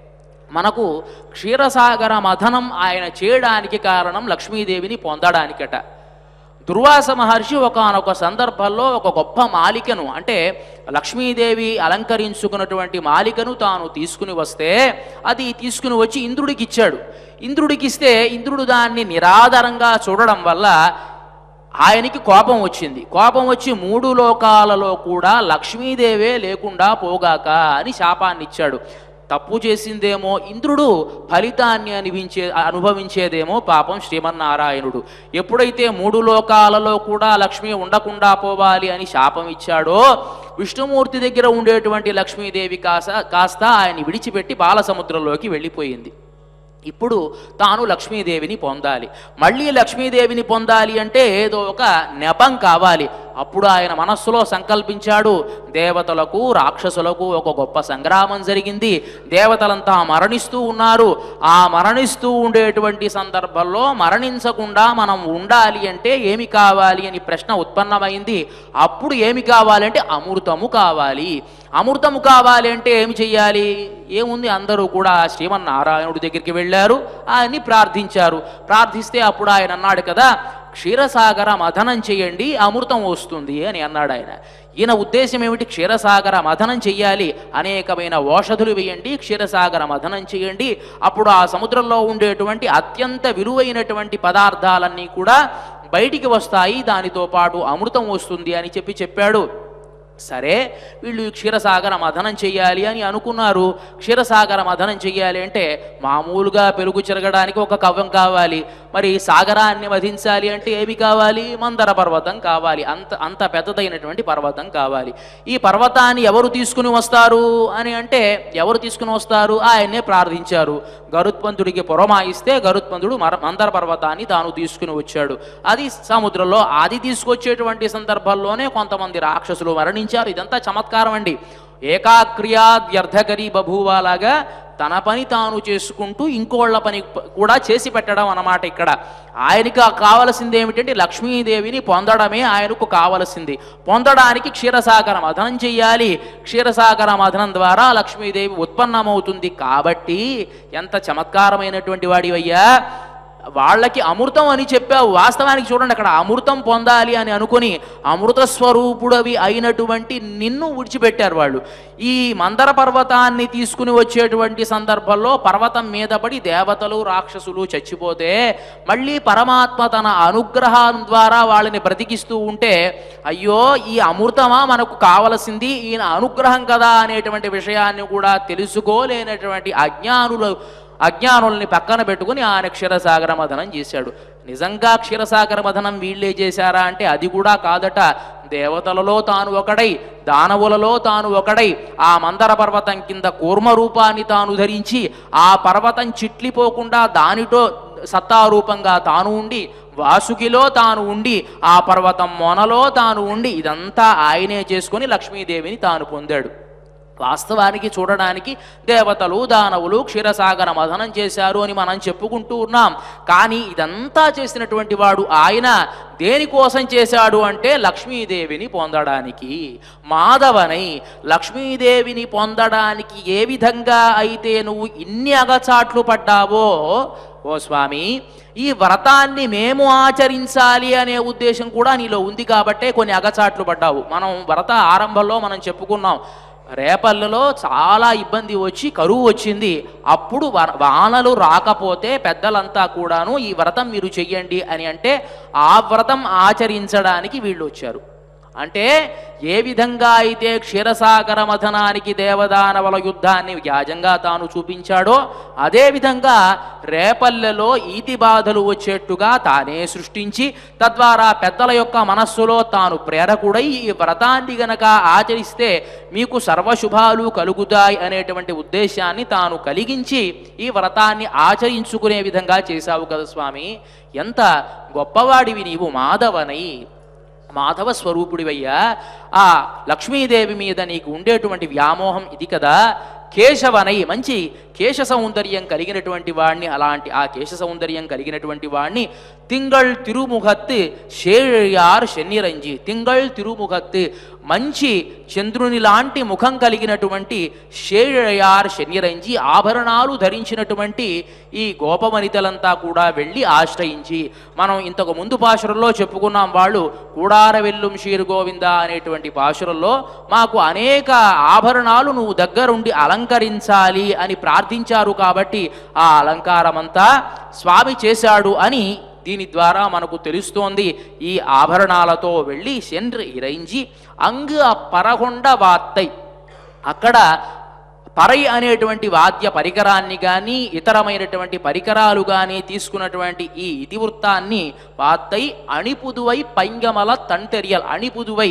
మనకు క్షీరసాగర మథనం ఆయన చేయడానికి కారణం లక్ష్మీదేవిని పొందడానికట దుర్వాస మహర్షి ఒకనొక సందర్భంలో ఒక గొప్ప మాలికను అంటే లక్ష్మీదేవి అలంకరించుకున్నటువంటి మాలికను తాను తీసుకుని వస్తే అది తీసుకుని వచ్చి ఇంద్రుడికి ఇచ్చాడు ఇంద్రుడికి ఇస్తే ఇంద్రుడు దాన్ని నిరాధారంగా చూడడం వల్ల ఆయనకి కోపం వచ్చింది కోపం వచ్చి మూడు లోకాలలో కూడా లక్ష్మీదేవే లేకుండా పోగాక అని శాపాన్ని ఇచ్చాడు తప్పు చేసిందేమో ఇంద్రుడు ఫలితాన్ని అనిపించే అనుభవించేదేమో పాపం శ్రీమన్నారాయణుడు ఎప్పుడైతే మూడు లోకాలలో కూడా లక్ష్మి ఉండకుండా పోవాలి అని శాపం ఇచ్చాడో విష్ణుమూర్తి దగ్గర ఉండేటువంటి లక్ష్మీదేవి కాస్త కాస్త ఆయన్ని విడిచిపెట్టి బాలసముద్రంలోకి వెళ్ళిపోయింది ఇప్పుడు తాను లక్ష్మీదేవిని పొందాలి మళ్ళీ లక్ష్మీదేవిని పొందాలి అంటే ఏదో ఒక నెపం కావాలి అప్పుడు ఆయన మనస్సులో సంకల్పించాడు దేవతలకు రాక్షసులకు ఒక గొప్ప సంగ్రామం జరిగింది దేవతలంతా మరణిస్తూ ఉన్నారు ఆ మరణిస్తూ ఉండేటువంటి సందర్భంలో మరణించకుండా మనం ఉండాలి అంటే ఏమి కావాలి అని ప్రశ్న ఉత్పన్నమైంది అప్పుడు ఏమి కావాలంటే అమృతము కావాలి అమృతము కావాలి అంటే ఏమి చెయ్యాలి ఏముంది అందరూ కూడా శ్రీమన్నారాయణుడి దగ్గరికి వెళ్ళారు ఆయన్ని ప్రార్థించారు ప్రార్థిస్తే అప్పుడు ఆయన అన్నాడు కదా క్షీరసాగర మథనం చేయండి అమృతం వస్తుంది అని అన్నాడు ఆయన ఈయన ఉద్దేశం ఏమిటి క్షీరసాగర మథనం చెయ్యాలి అనేకమైన ఓషధులు వేయండి క్షీరసాగర మథనం చేయండి అప్పుడు ఆ సముద్రంలో ఉండేటువంటి అత్యంత విలువైనటువంటి పదార్థాలన్నీ కూడా బయటికి వస్తాయి దానితో పాటు అమృతం వస్తుంది అని చెప్పి చెప్పాడు సరే వీళ్ళు ఈ క్షీరసాగర మథనం చెయ్యాలి అని అనుకున్నారు క్షీరసాగర మథనం చెయ్యాలి అంటే మామూలుగా పెరుగు చెరగడానికి ఒక కవ్వం కావాలి మరి సాగరాన్ని వధించాలి అంటే ఏమి కావాలి మందర పర్వతం కావాలి అంత అంత పెద్దదైనటువంటి పర్వతం కావాలి ఈ పర్వతాన్ని ఎవరు తీసుకుని వస్తారు అని అంటే ఎవరు తీసుకుని వస్తారు ఆయన్నే ప్రార్థించారు గరుత్మంతుడికి పురమాయిస్తే గరుత్మంతుడు మర మందర పర్వతాన్ని తాను తీసుకుని వచ్చాడు అది సముద్రంలో అది తీసుకొచ్చేటువంటి సందర్భంలోనే కొంతమంది రాక్షసులు మరణించారు ఇదంతా చమత్కారం అండి ఏకాక్రియాద్యర్థకరి బభూవాలాగా తన పని తాను చేసుకుంటూ ఇంకోళ్ళ పని ప- కూడా చేసి పెట్టడం అన్నమాట ఇక్కడ ఆయనకి కావలసింది ఏమిటంటే లక్ష్మీదేవిని పొందడమే ఆయనకు కావలసింది పొందడానికి క్షీరసాగర మథనం చెయ్యాలి క్షీరసాగర మథనం ద్వారా లక్ష్మీదేవి ఉత్పన్నమవుతుంది కాబట్టి ఎంత చమత్కారమైనటువంటి వాడివయ్యా వాళ్ళకి అమృతం అని చెప్పావు వాస్తవానికి చూడండి అక్కడ అమృతం పొందాలి అని అనుకుని అమృత స్వరూపుడవి అయినటువంటి నిన్ను విడిచిపెట్టారు వాళ్ళు ఈ మందర పర్వతాన్ని తీసుకుని వచ్చేటువంటి సందర్భంలో పర్వతం మీద పడి దేవతలు రాక్షసులు చచ్చిపోతే మళ్ళీ పరమాత్మ తన అనుగ్రహం ద్వారా వాళ్ళని బ్రతికిస్తూ ఉంటే అయ్యో ఈ అమృతమా మనకు కావలసింది ఈయన అనుగ్రహం కదా అనేటువంటి విషయాన్ని కూడా తెలుసుకోలేనటువంటి అజ్ఞానులు అజ్ఞానుల్ని పక్కన పెట్టుకుని ఆయన క్షీరసాగర మథనం చేశాడు నిజంగా క్షీరసాగర మథనం వీళ్ళే చేశారా అంటే అది కూడా కాదట దేవతలలో తాను ఒకడై దానవులలో తాను ఒకడై ఆ మందర పర్వతం కింద కూర్మ రూపాన్ని తాను ధరించి ఆ పర్వతం చిట్లిపోకుండా దానితో సత్తారూపంగా తాను ఉండి వాసుకిలో తాను ఉండి ఆ పర్వతం మొనలో తాను ఉండి ఇదంతా ఆయనే చేసుకొని లక్ష్మీదేవిని తాను పొందాడు వాస్తవానికి చూడడానికి దేవతలు దానవులు క్షీరసాగర మథనం చేశారు అని మనం చెప్పుకుంటూ ఉన్నాం కానీ ఇదంతా చేసినటువంటి వాడు ఆయన దేనికోసం చేశాడు అంటే లక్ష్మీదేవిని పొందడానికి మాధవనై లక్ష్మీదేవిని పొందడానికి ఏ విధంగా అయితే నువ్వు ఇన్ని అగచాట్లు పడ్డావో ఓ స్వామి ఈ వ్రతాన్ని మేము ఆచరించాలి అనే ఉద్దేశం కూడా నీలో ఉంది కాబట్టే కొన్ని అగచాట్లు పడ్డావు మనం వ్రత ఆరంభంలో మనం చెప్పుకున్నాం రేపల్లలో చాలా ఇబ్బంది వచ్చి కరువు వచ్చింది అప్పుడు వ- వానలు రాకపోతే పెద్దలంతా కూడాను ఈ వ్రతం మీరు చెయ్యండి అని అంటే ఆ వ్రతం ఆచరించడానికి వీళ్ళు వచ్చారు అంటే ఏ విధంగా అయితే క్షీరసాగర మథనానికి దేవదానవల యుద్ధాన్ని వ్యాజంగా తాను చూపించాడో అదే విధంగా రేపల్లెలో ఈతి బాధలు వచ్చేట్టుగా తానే సృష్టించి తద్వారా పెద్దల యొక్క మనస్సులో తాను ప్రేరకుడై ఈ వ్రతాన్ని గనక ఆచరిస్తే మీకు సర్వశుభాలు కలుగుతాయి అనేటువంటి ఉద్దేశాన్ని తాను కలిగించి ఈ వ్రతాన్ని ఆచరించుకునే విధంగా చేశావు కదా స్వామి ఎంత గొప్పవాడివి నీవు మాధవనై మాధవ స్వరూపుడివయ్యా ఆ లక్ష్మీదేవి మీద నీకు ఉండేటువంటి వ్యామోహం ఇది కదా కేశవనై మంచి కేశ సౌందర్యం కలిగినటువంటి వాణ్ణి అలాంటి ఆ కేశ సౌందర్యం కలిగినటువంటి వాణ్ణి తింగళ్ తిరుముఖత్ షేయార్ శనిరంజి తింగళ్ తిరుముఖత్ మంచి చంద్రుని లాంటి ముఖం కలిగినటువంటి షేయార్ శనిరంజి ఆభరణాలు ధరించినటువంటి ఈ గోపవనితలంతా కూడా వెళ్ళి ఆశ్రయించి మనం ఇంతకు ముందు పాశురంలో చెప్పుకున్నాం వాళ్ళు కూడార వెల్లుం షీరు గోవింద అనేటువంటి పాశురంలో మాకు అనేక ఆభరణాలు నువ్వు దగ్గరుండి అలంకరించాలి అని ప్రార్థించారు కాబట్టి ఆ అలంకారమంతా స్వామి చేశాడు అని దీని ద్వారా మనకు తెలుస్తోంది ఈ ఆభరణాలతో వెళ్ళి సెండ్రు ఇరైంచి అంగు పరగొండ వాత్తై అక్కడ పరై అనేటువంటి వాద్య పరికరాన్ని కానీ ఇతరమైనటువంటి పరికరాలు కానీ తీసుకున్నటువంటి ఈ ఇతివృత్తాన్ని వాత్తై అణిపుదువై పైంగమల తంటెరియల్ అణిపుదువై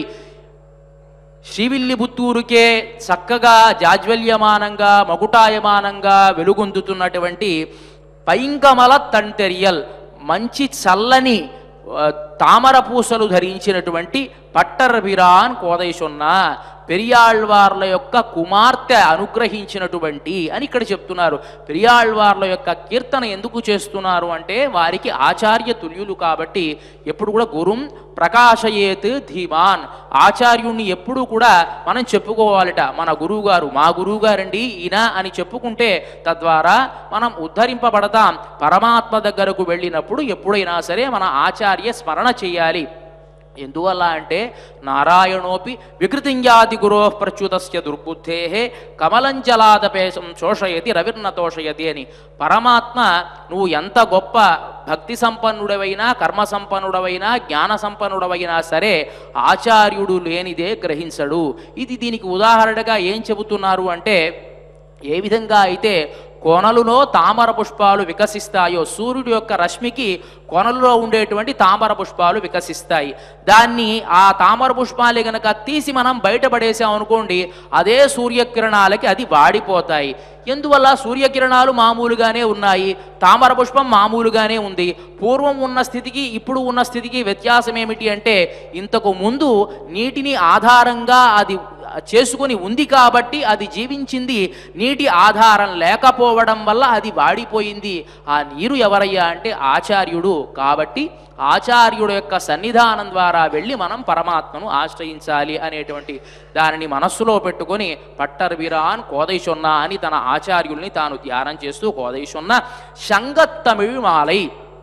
శ్రీవిల్లిపుత్తూరుకే చక్కగా జాజ్వల్యమానంగా మగుటాయమానంగా వెలుగొందుతున్నటువంటి పైంకమల తంటెరియల్ మంచి చల్లని ఆ, తామర పూసలు ధరించినటువంటి పట్టర్బిరాన్ కోదైషొన్న పెరియాళ్వార్ల యొక్క కుమార్తె అనుగ్రహించినటువంటి అని ఇక్కడ చెప్తున్నారు పెరియాళ్వార్ల యొక్క కీర్తన ఎందుకు చేస్తున్నారు అంటే వారికి ఆచార్య తుల్యులు కాబట్టి ఎప్పుడు కూడా గురుం ప్రకాశయేత్ ధీమాన్ ఆచార్యుణ్ణి ఎప్పుడు కూడా మనం చెప్పుకోవాలట మన గురువుగారు మా గురువుగారండి ఈయన అని చెప్పుకుంటే తద్వారా మనం ఉద్ధరింపబడతాం పరమాత్మ దగ్గరకు వెళ్ళినప్పుడు ఎప్పుడైనా సరే మన ఆచార్య స్మరణ చేయాలి ఎందువల్ల అంటే నారాయణోపి వికృతింజాతి గురో ప్రచ్యుతస్య దుర్బుద్ధే కమలంజలాదపేశం శోషయతి రవిర్న తోషయతి అని పరమాత్మ నువ్వు ఎంత గొప్ప భక్తి సంపన్నుడవైనా కర్మ సంపన్నుడవైనా జ్ఞాన సంపన్నుడవైనా సరే ఆచార్యుడు లేనిదే గ్రహించడు ఇది దీనికి ఉదాహరణగా ఏం చెబుతున్నారు అంటే ఏ విధంగా అయితే కొనలులో తామర పుష్పాలు వికసిస్తాయో సూర్యుడి యొక్క రశ్మికి కొనలులో ఉండేటువంటి తామర పుష్పాలు వికసిస్తాయి దాన్ని ఆ తామర పుష్పాలు గనక తీసి మనం బయటపడేసాం అనుకోండి అదే సూర్యకిరణాలకి అది వాడిపోతాయి ఎందువల్ల సూర్యకిరణాలు మామూలుగానే ఉన్నాయి తామర పుష్పం మామూలుగానే ఉంది పూర్వం ఉన్న స్థితికి ఇప్పుడు ఉన్న స్థితికి వ్యత్యాసం ఏమిటి అంటే ఇంతకు ముందు నీటిని ఆధారంగా అది చేసుకుని ఉంది కాబట్టి అది జీవించింది నీటి ఆధారం లేకపోవడం వల్ల అది వాడిపోయింది ఆ నీరు ఎవరయ్యా అంటే ఆచార్యుడు కాబట్టి ఆచార్యుడు యొక్క సన్నిధానం ద్వారా వెళ్ళి మనం పరమాత్మను ఆశ్రయించాలి అనేటువంటి దానిని మనస్సులో పెట్టుకొని పట్టర్విరాన్ కోదైషొన్న అని తన ఆచార్యుల్ని తాను ధ్యానం చేస్తూ కోదైషొన్న శంగత్తమిళ్ మాలై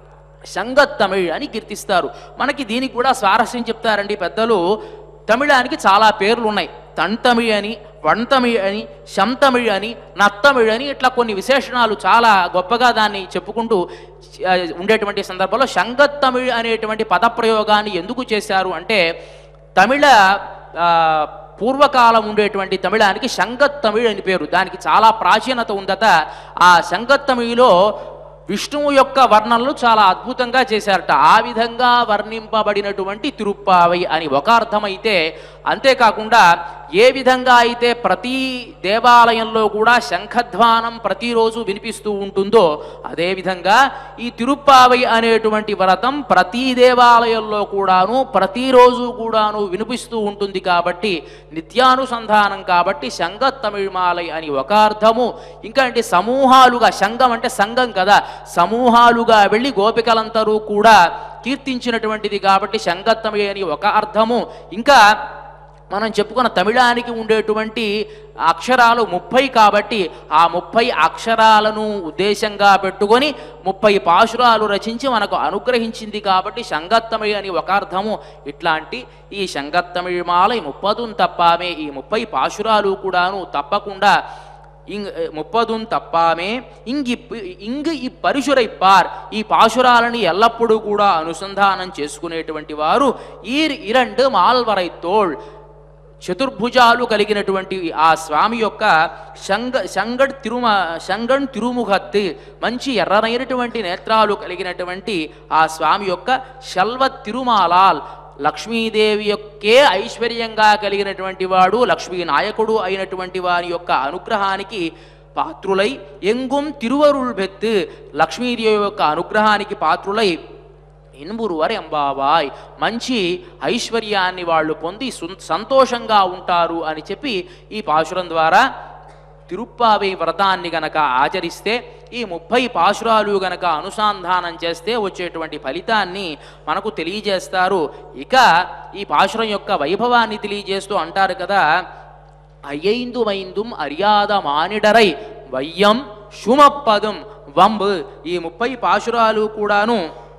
సంగతమిళ్ అని కీర్తిస్తారు మనకి దీనికి కూడా స్వారస్యం చెప్తారండి పెద్దలు తమిళానికి చాలా పేర్లు ఉన్నాయి తణ్తమిళ్ అని వణ్తమిళ్ అని శంతమిళ్ అని నత్తమిళ్ అని ఇట్లా కొన్ని విశేషణాలు చాలా గొప్పగా దాన్ని చెప్పుకుంటూ ఆ, ఉండేటువంటి సందర్భంలో శంగతమిళ్ అనేటువంటి పదప్రయోగాన్ని ఎందుకు చేశారు అంటే తమిళ ఆ, పూర్వకాలం ఉండేటువంటి తమిళానికి శంగతమిళ్ అని పేరు దానికి చాలా ప్రాచీనత ఉందట ఆ శంగతమిళిలో విష్ణువు యొక్క వర్ణనలు చాలా అద్భుతంగా చేశారట ఆ విధంగా వర్ణింపబడినటువంటి తిరుప్పావై అని ఒక అర్థమైతే అంతేకాకుండా ఏ విధంగా అయితే ప్రతి దేవాలయంలో కూడా శంఖధ్వానం ప్రతిరోజు వినిపిస్తూ ఉంటుందో అదేవిధంగా ఈ తిరుప్పావై అనేటువంటి వ్రతం ప్రతి దేవాలయంలో కూడాను ప్రతిరోజు కూడాను వినిపిస్తూ ఉంటుంది కాబట్టి నిత్యానుసంధానం కాబట్టి శంగ తమిళమాలై అని ఒక అర్థము ఇంకా అంటే సమూహాలుగా శంగం అంటే సంఘం కదా సమూహాలుగా వెళ్ళి గోపికలందరూ కూడా కీర్తించినటువంటిది కాబట్టి శంగత్తమి అని ఒక అర్థము ఇంకా మనం చెప్పుకున్న తమిళానికి ఉండేటువంటి అక్షరాలు ముప్పై కాబట్టి ఆ ముప్పై అక్షరాలను ఉద్దేశంగా పెట్టుకొని ముప్పై పాశురాలు రచించి మనకు అనుగ్రహించింది కాబట్టి శంగత్తమిళ్ అని ఒక అర్థము ఇట్లాంటి ఈ శంగత్తమిళ్ మాల ముప్పదున్ తప్పామే ఈ ముప్పై పాశురాలు కూడాను తప్పకుండా இங் முப்பதும் தப்பாமே ఇంగి ఇంగ్ ఈ పరుశురైప్పార్ ఈ పాశురాలని ఎల్లప్పుడూ కూడా అనుసంధానం చేసుకునేటువంటి వారు ఈ ఇరండు మాల్వరైతోళ్ చతుర్భుజాలు కలిగినటువంటి ఆ స్వామి యొక్క శంగ శంగడ్ తిరుమ శంగణ్ తిరుముఖత్ మంచి ఎర్రనైనటువంటి నేత్రాలు కలిగినటువంటి ఆ స్వామి యొక్క శల్వ తిరుమాలాల్ లక్ష్మీదేవి యొక్కే ఐశ్వర్యంగా కలిగినటువంటి వాడు లక్ష్మీ నాయకుడు అయినటువంటి వారి యొక్క అనుగ్రహానికి పాత్రులై ఎంగుం తిరువరుల్ బెత్ లక్ష్మీదేవి యొక్క అనుగ్రహానికి పాత్రులై ఇన్బురువర్ ఎంబావాయ్ మంచి ఐశ్వర్యాన్ని వాళ్ళు పొంది సున్- సంతోషంగా ఉంటారు అని చెప్పి ఈ పాశురం ద్వారా తిరుప్పావై వ్రతాన్ని గనక ఆచరిస్తే ఈ ముప్పై పాశురాలు గనక అనుసంధానం చేస్తే వచ్చేటువంటి ఫలితాన్ని మనకు తెలియజేస్తారు ఇక ఈ పాశురం యొక్క వైభవాన్ని తెలియజేస్తూ అంటారు కదా అయ్యైందు మైందుం అర్యాద మానిడరై వయ్యం శుమప్పదం వంబ్ ఈ ముప్పై పాశురాలు కూడాను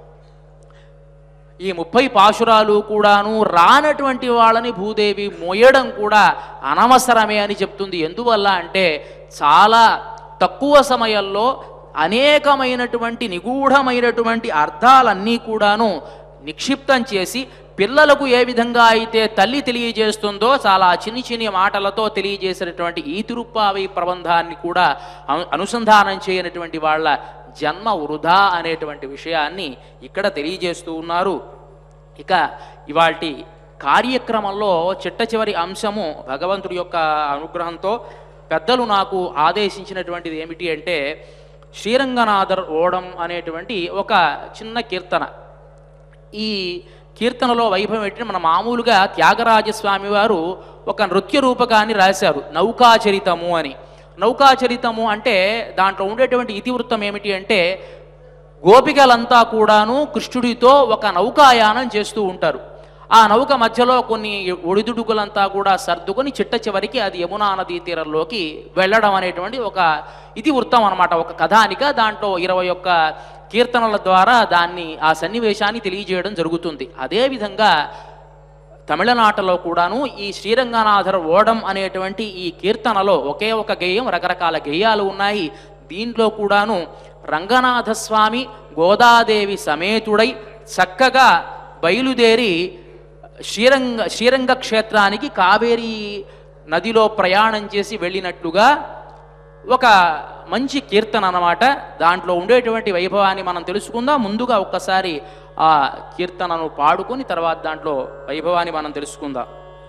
ఈ ముప్పై పాశురాలు కూడాను రానటువంటి వాళ్ళని భూదేవి మోయడం కూడా అనవసరమే అని చెప్తుంది ఎందువల్ల అంటే చాలా తక్కువ సమయంలో అనేకమైనటువంటి నిగూఢమైనటువంటి అర్థాలన్నీ కూడాను నిక్షిప్తం చేసి పిల్లలకు ఏ విధంగా అయితే తల్లి తెలియజేస్తుందో చాలా చిన్ని చిన్ని మాటలతో తెలియజేసినటువంటి ఈ తిరుప్పావి ప్రబంధాన్ని కూడా అను- అనుసంధానం చేయనటువంటి వాళ్ళ జన్మ వృధా అనేటువంటి విషయాన్ని ఇక్కడ తెలియజేస్తూ ఉన్నారు ఇక ఇవాటి కార్యక్రమంలో చిట్ట చివరి అంశము భగవంతుడి యొక్క అనుగ్రహంతో పెద్దలు నాకు ఆదేశించినటువంటిది ఏమిటి అంటే శ్రీరంగనాథర్ ఓడం అనేటువంటి ఒక చిన్న కీర్తన ఈ కీర్తనలో వైభవం ఏంటంటే మన మామూలుగా త్యాగరాజస్వామి వారు ఒక నృత్య రూపకాన్ని రాశారు నౌకాచరితము అని నౌకాచరితము అంటే దాంట్లో ఉండేటువంటి ఇతివృత్తం ఏమిటి అంటే గోపికలంతా కూడాను కృష్ణుడితో ఒక నౌకాయానం చేస్తూ ఉంటారు ఆ నౌక మధ్యలో కొన్ని ఒడిదుడుకులంతా కూడా సర్దుకొని చిట్ట చివరికి అది యమునా నదీ తీరంలోకి వెళ్ళడం అనేటువంటి ఒక ఇతివృత్తం అనమాట ఒక కథానిక దాంట్లో ఇరవై ఒక్క కీర్తనల ద్వారా దాన్ని ఆ సన్నివేశాన్ని తెలియజేయడం జరుగుతుంది అదేవిధంగా తమిళనాటలో కూడాను ఈ శ్రీరంగనాథర్ ఓడం అనేటువంటి ఈ కీర్తనలో ఒకే ఒక గేయం రకరకాల గేయాలు ఉన్నాయి దీంట్లో కూడాను రంగనాథ స్వామి గోదాదేవి సమేతుడై చక్కగా బయలుదేరి శ్రీరంగ శ్రీరంగ క్షేత్రానికి కావేరీ నదిలో ప్రయాణం చేసి వెళ్ళినట్లుగా ఒక మంచి కీర్తన అన్నమాట దాంట్లో ఉండేటువంటి వైభవాన్ని మనం తెలుసుకుందాం ముందుగా ఒక్కసారి ఆ కీర్తనను పాడుకొని తర్వాత దాంట్లో వైభవాన్ని మనం తెలుసుకుందాం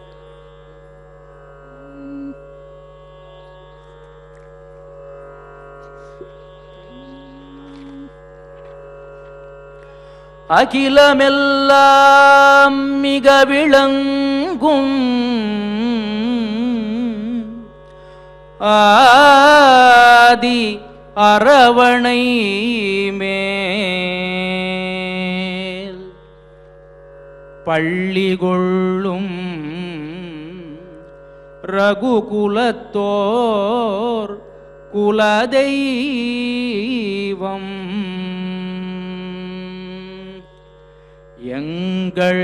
அகிலமெல்லாம் மிக விளங்கும் ஆதி அரவணை மேல் பள்ளி கொள்ளும் ரகுகுலத்தோர் குலதெய்வம் எங்கள்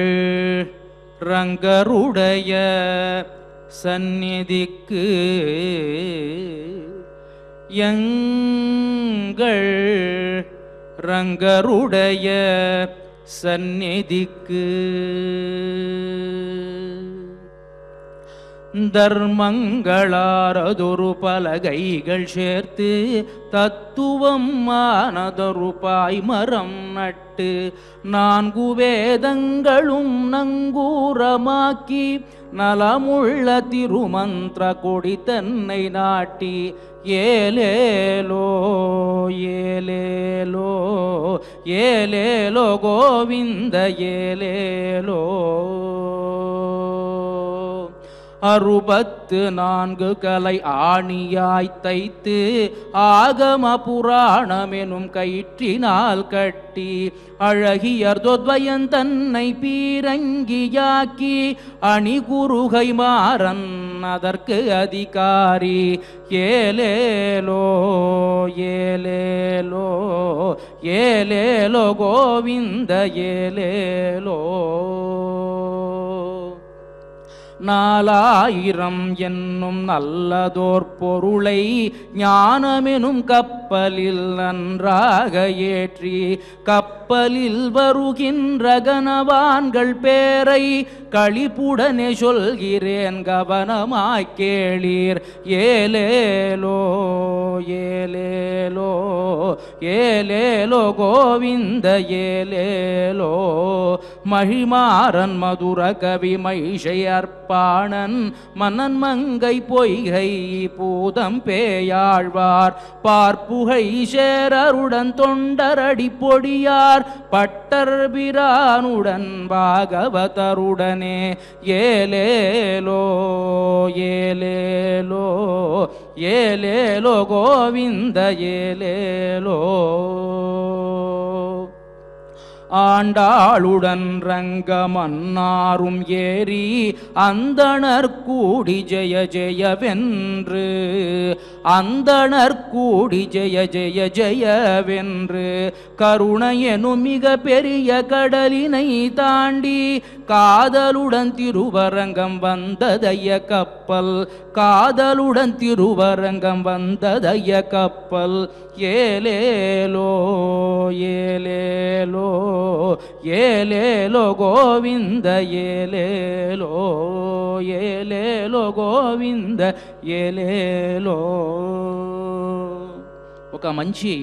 ரங்கருடைய சந்நிதிக்கு எங்கள் ரங்கருடைய சந்நிதிக்கு தர்மங்களாரதொரு பலகைகள் சேர்த்து தத்துவம் மானதொரு பாய்மரம் நட்டு நான்கு வேதங்களும் நங்கூரமாக்கி நலமுள்ள திருமந்திர கொடி தன்னை நாட்டி ஏலேலோ ஏலேலோ ஏலேலோ கோவிந்த ஏலேலோ அறுபத்து நான்கு கலை ஆணியாய் தைத்து ஆகம புராணமெனும் கயிற்றினால் கட்டி அழகியர் தொத்வயன் தன்னை பீரங்கியாக்கி அணி குருகை மாறன் அதற்கு அதிகாரி ஏலேலோ ஏலேலோ ஏலேலோ கோவிந்த ஏலேலோ நாலாயிரம் என்னும் நல்லதோர் பொருளை ஞானமெனும் கப்பலில் நன்றாக ஏற்றி கப்பலில் வருகின்ற கனவான்கள் பேரை களிப்புடனே சொல்கிறேன் கவனமாய் கேளீர் ஏலேலோ ஏலேலோ ஏலேலோ கோவிந்த ஏலேலோ மகிமாறன் மதுர கவி மைஷை அர்ப்பாணன் மன்னன் மங்கை பொய்கை பூதம் பேயாழ்வார் பார்ப்புகை சேரருடன் தொண்டரடி பொடியார் பட்டர் பிரானுடன் பாகவதருடனே ஏலேலோ ஏலேலோ ஏலேலோ கோவிந்த ஏலேலோ ஆண்டாளுடன் ரங்கமன்னாரும் ஏறி அந்தணர் கூடி ஜெய ஜெயவென்று அந்தணர் கூடி ஜெய ஜெய ஜெயவென்று கருணையெனும் மிக பெரிய கடலினை தாண்டி காதலுடன் திருவரங்கம் வந்ததைய கப்பல் காதலுடன் திருவரங்கம் வந்ததைய கப்பல் ஏலேலோ ஏலேலோ ஏலேலோ கோவிந்த ஏலேலோ ఏలేలో గోవింద ఏలేలో ఒక మంచి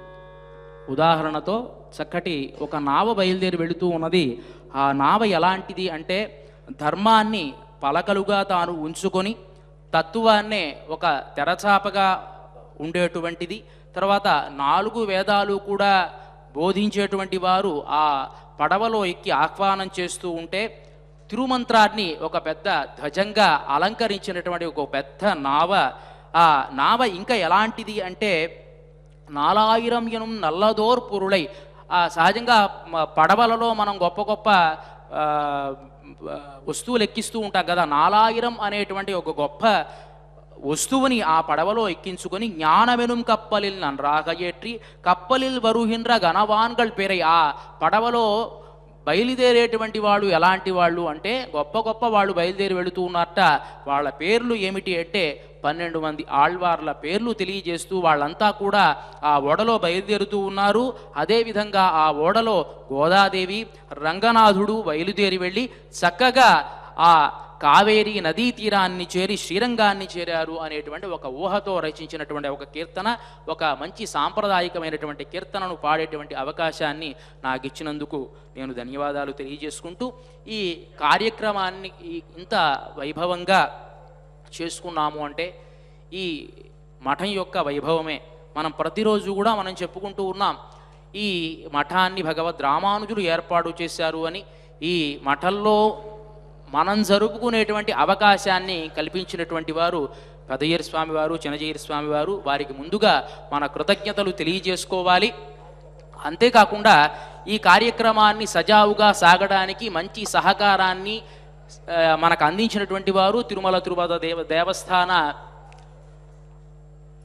ఉదాహరణతో చక్కటి ఒక నావ బయలుదేరి వెళుతూ ఉన్నది ఆ నావ ఎలాంటిది అంటే ధర్మాన్ని పలకలుగా తాను ఉంచుకొని తత్వాన్నే ఒక తెరచాపగా ఉండేటువంటిది తర్వాత నాలుగు వేదాలు కూడా బోధించేటువంటి వారు ఆ పడవలో ఎక్కి ఆహ్వానం చేస్తూ ఉంటే తిరుమంత్రాన్ని ఒక పెద్ద ధ్వజంగా అలంకరించినటువంటి ఒక పెద్ద నావ ఆ నావ ఇంకా ఎలాంటిది అంటే నాలాయిరం ఎనుం నల్లదోర్ పురుళై ఆ సహజంగా మ- పడవలలో మనం గొప్ప గొప్ప ఆ, ఆ, వస్తువులు ఎక్కిస్తూ ఉంటాం కదా నాలాయిరం అనేటువంటి ఒక గొప్ప వస్తువుని ఆ పడవలో ఎక్కించుకొని జ్ఞానమెనుం కప్పలిల్ నన్రాగ ఏற்றி కప్పలిల్ వరుహిండ్ర గణవాన్గల్ పేరై ఆ పడవలో బయలుదేరేటువంటి వాళ్ళు ఎలాంటి వాళ్ళు అంటే గొప్ప గొప్ప వాళ్ళు బయలుదేరి వెళుతూ ఉన్నట్ట వాళ్ళ పేర్లు ఏమిటి అంటే పన్నెండు మంది ఆళ్వార్ల పేర్లు తెలియజేస్తూ వాళ్ళంతా కూడా ఆ ఓడలో బయలుదేరుతూ ఉన్నారు అదేవిధంగా ఆ ఓడలో గోదాదేవి రంగనాథుడు బయలుదేరి వెళ్ళి చక్కగా ఆ కావేరీ నదీ తీరాన్ని చేరి శ్రీరంగాన్ని చేరారు అనేటువంటి ఒక ఊహతో రచించినటువంటి ఒక కీర్తన ఒక మంచి సాంప్రదాయకమైనటువంటి కీర్తనను పాడేటువంటి అవకాశాన్ని నాకు ఇచ్చినందుకు నేను ధన్యవాదాలు తెలియజేసుకుంటూ ఈ కార్యక్రమాన్ని ఈ- ఇంత వైభవంగా చేసుకున్నాము అంటే ఈ మఠం యొక్క వైభవమే మనం ప్రతిరోజు కూడా మనం చెప్పుకుంటూ ఉన్నాం ఈ మఠాన్ని భగవద్ రామానుజులు ఏర్పాటు చేశారు అని ఈ మఠంలో మనం జరుపుకునేటువంటి అవకాశాన్ని కల్పించినటువంటి వారు పెదయ్యర్ స్వామి వారు చినజీయర్ స్వామి వారు వారికి ముందుగా మన కృతజ్ఞతలు తెలియజేసుకోవాలి అంతేకాకుండా ఈ కార్యక్రమాన్ని సజావుగా సాగడానికి మంచి సహకారాన్ని ఆ, మనకు అందించినటువంటి వారు తిరుమల తిరుపతి దేవ దేవస్థాన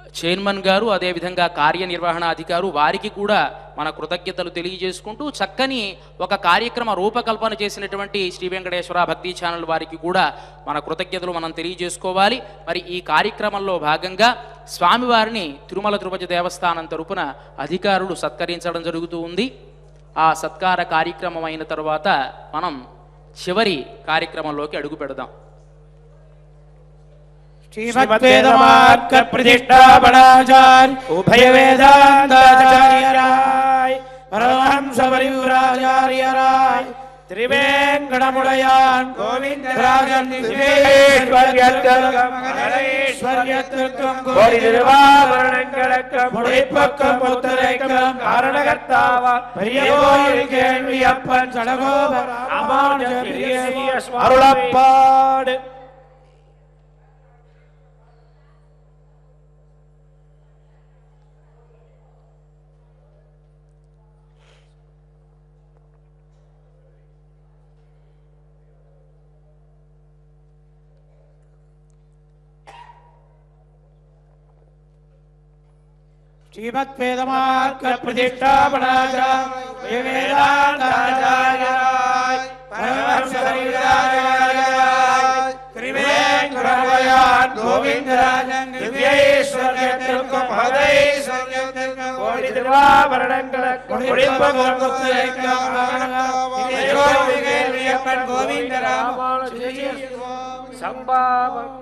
చైర్మన్ గారు అదేవిధంగా కార్యనిర్వహణాధికారు వారికి కూడా మన కృతజ్ఞతలు తెలియజేసుకుంటూ చక్కని ఒక కార్యక్రమ రూపకల్పన చేసినటువంటి శ్రీ వెంకటేశ్వర భక్తి ఛానల్ వారికి కూడా మన కృతజ్ఞతలు మనం తెలియజేసుకోవాలి మరి ఈ కార్యక్రమంలో భాగంగా స్వామివారిని తిరుమల తిరుపతి దేవస్థానం తరపున అధికారులు సత్కరించడం జరుగుతూ ఉంది ఆ సత్కార కార్యక్రమం అయిన తర్వాత మనం చివరి కార్యక్రమంలోకి అడుగు పెడదాం శ్రీమద్వేదమార్గ ప్రతిష్టాపనాచార్య ఉభయ వేదాంతాచార్యరాయ్ పరమహంస పరివ్రాచార్యరాయ్ త్రివేంకటముడయాన్ గోవిందరాజన్ ஈஸ்வரியத்திற்கும் கோடி திருவாபரணங்களுக்கும் முடிப்புக்கும் முத்திரைக்கும் காரணகர்த்தாவான் பெரிய கோயில் கேள்வி அப்பன் சடகோபர் ராமானுஜ பெரிய அருளப்பாடு శ్రీమద్వేదమార్గ प्रतिष्ठापनाचार्य वेदान्ताचार्याय परमहंस परिव्राजाय त्रिवेंकटमयान् गोविन्दराजन् दिव्यैश्वर्यத்திற்கும் மகதைஸ்வர்யத்திற்கும் கோடி திருவாபரணங்களுக்கும் குடிப்பகம் முத்திரைக்கும் கேள்வியப்பன் கோவிந்த ராமானுஜ சம்பாவம்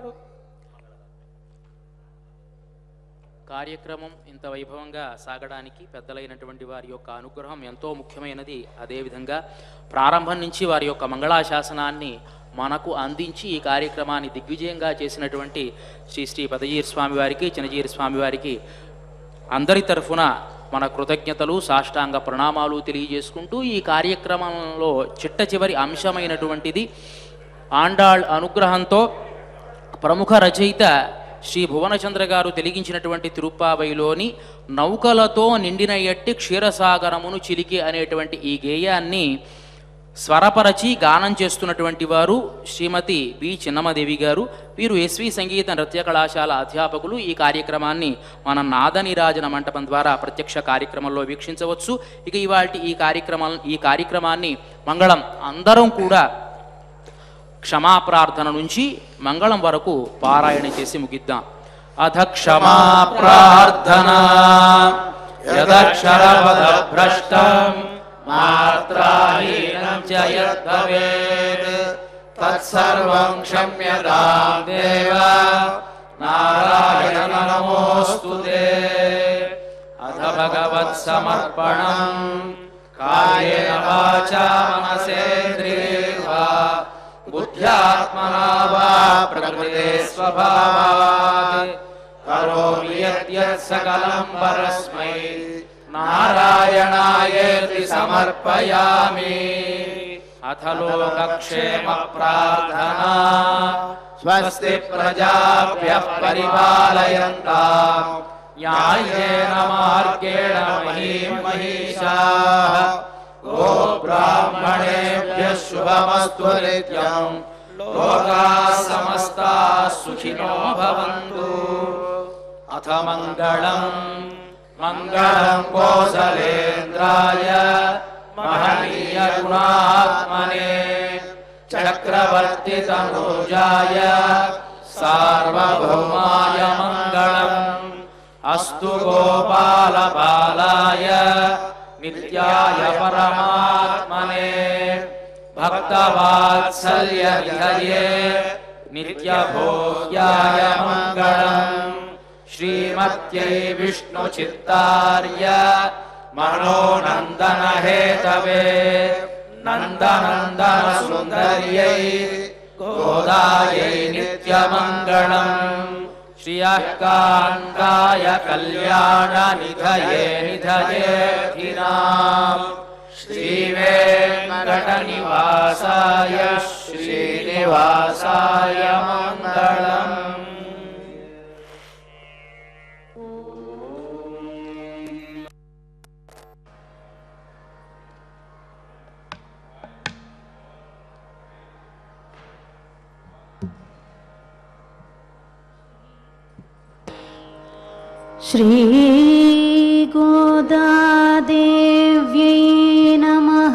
కార్యక్రమం ఇంత వైభవంగా సాగడానికి పెద్దలైనటువంటి వారి యొక్క అనుగ్రహం ఎంతో ముఖ్యమైనది అదేవిధంగా ప్రారంభం నుంచి వారి యొక్క మంగళాశాసనాన్ని మనకు అందించి ఈ కార్యక్రమాన్ని దిగ్విజయంగా చేసినటువంటి శ్రీ శ్రీ పదజీర్ స్వామి వారికి చిన్నజీర్ స్వామి వారికి అందరి తరఫున మన కృతజ్ఞతలు సాష్టాంగ ప్రణామాలు తెలియజేసుకుంటూ ఈ కార్యక్రమంలో చిట్ట చివరి అంశమైనటువంటిది ఆండాళ్ అనుగ్రహంతో ప్రముఖ రచయిత శ్రీ భువనచంద్ర గారు తెలిగించినటువంటి తిరుప్పావైలోని నౌకలతో నిండిన ఎట్టి క్షీరసాగరమును చిలికి అనేటువంటి ఈ గేయాన్ని స్వరపరచి గానం చేస్తున్నటువంటి వారు శ్రీమతి బి చిన్నమదేవి గారు వీరు ఎస్వి సంగీత నృత్య కళాశాల అధ్యాపకులు ఈ కార్యక్రమాన్ని మన నాదనిరాజన మంటపం ద్వారా ప్రత్యక్ష కార్యక్రమంలో వీక్షించవచ్చు ఇక ఇవాటి ఈ కార్యక్రమం ఈ కార్యక్రమాన్ని మంగళం అందరం కూడా క్షమాప్రార్థన నుంచి మంగళం వరకు పారాయణ చేసి ముగిద్దాం అధ క్షమా ప్రార్థన యదక్షరపద భ్రష్టం మాత్రాహీనం చ యద్భవేత్ తత్సర్వం క్షమ్యతాం దేవ నారాయణ నమోऽस्तु తే అథ భగవత్ సమర్పణం కాయేన వాచా మనసేంద్రియైర్వా బుద్ధ్యాత్మనా వా ప్రకృతే స్వభావాత్ కరోమి యద్యత్ సకలం పరస్మై నారాయణాయేతి సమర్పయామి అథ లోకక్షేమ ప్రార్థనా స్వస్తి ప్రజాభ్య పరిపాలయంతాం న్యాయేన మార్గేణ మహీం మహిషాః గో బ్రాహ్మణేభ్య శుభమస్తు నిత్యం లోకా సమస్తా సుఖినో భవంతు అథ మంగళం మంగళం కోసలేంద్రాయ మహనీయ గుణాత్మనే చక్రవర్తి తనూజాయ సార్వభౌమాయ మంగళం అస్తు గోపాల బాలాయ నిత్యాయ పరమాత్మనే భక్తవాత్సల్య విహయే నిత్యభోగ్యాయ మంగళం శ్రీమత్యై విష్ణుచిత్తార్య మనోనందన హేతవే నందనందన సుందర్యై గోదాయై నిత్యమంగళం శ్రియః కాంతాయ కళ్యాణ నిధయే నిధయేధినాం శ్రీవేంకట నివాసాయ శ్రీనివాసాయ మంగళం श्रीगोदादेव्यै नमः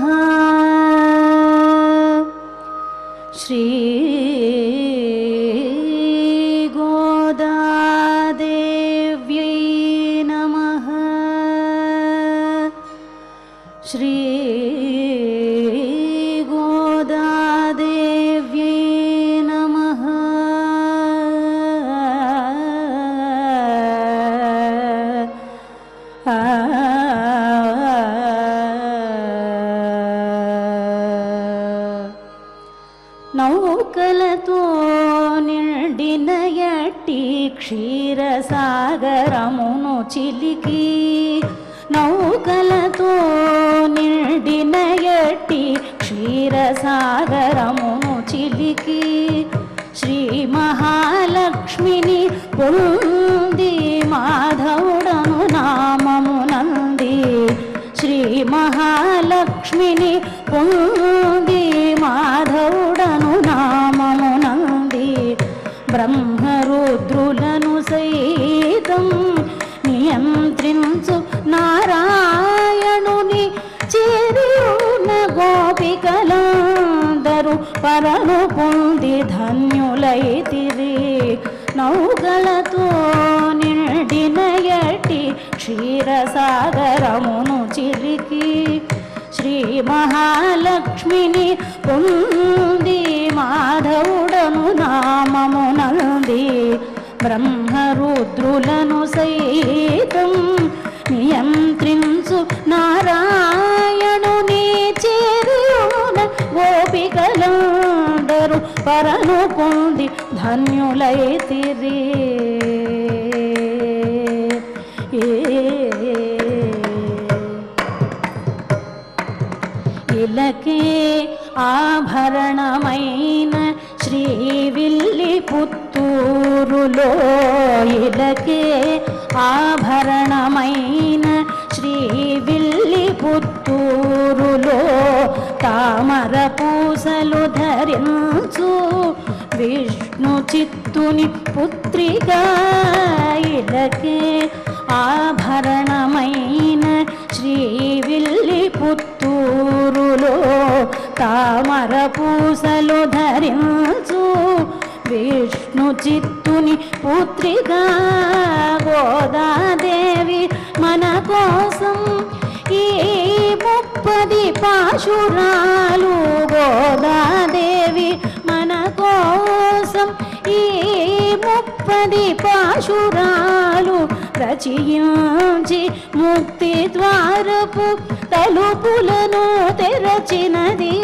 श्रीगोदादेव्यै नमः श्रीगोदादेव्यै नमः నౌకలతో నిండిన ఎట్టి క్షీరసాగరమును చిలికి నౌకలతో నిండిన ఎట్టి క్షీరసాగరమును చిలికి శ్రీ మహాలక్ష్మిని పొంది మాధవుడను నామమునంది శ్రీ మహాలక్ష్మిని పొంది మాధవుడను నామమునంది బ్రహ్మరుద్రులను సైతం నియంత్రించు నారాయణుని చేరియున్న గోపికలందరూ పరను పొంది ధన్యులైతిరి నౌకలతో నిండిన ఎట్టి క్షీరసాగరమును చిలికి శ్రీ మహాలక్ష్మిని పొంది మాధవుడను నామమునంది బ్రహ్మరుద్రులను సైతం నియంత్రించు నారాయణుని చేరున గోపికలందరూ పరను పొంది ధన్యులైతిరి ఇలకే ఆభరణమైన శ్రీ విల్లి పుత్తూరులో ఇలకే ఆభరణమైన శ్రీ విల్లి పుత్తూరులో తామర పూసలు ధరించు విష్ణు చిత్తుని పుత్రిగా ఇలకే ఆభరణమైన శ్రీ విల్లి పుత్తూరులో తామర పూసలు ధరించు విష్ణు చిత్తుని పుత్రిగా గోదాదేవి మన కోసం ఈ ముప్పది పాశురాలు గోదాదేవి మన కోసం ఈ ముప్పది పాశురాలు రచయించి ముక్తి ద్వారపు తలుపులను తెరచినది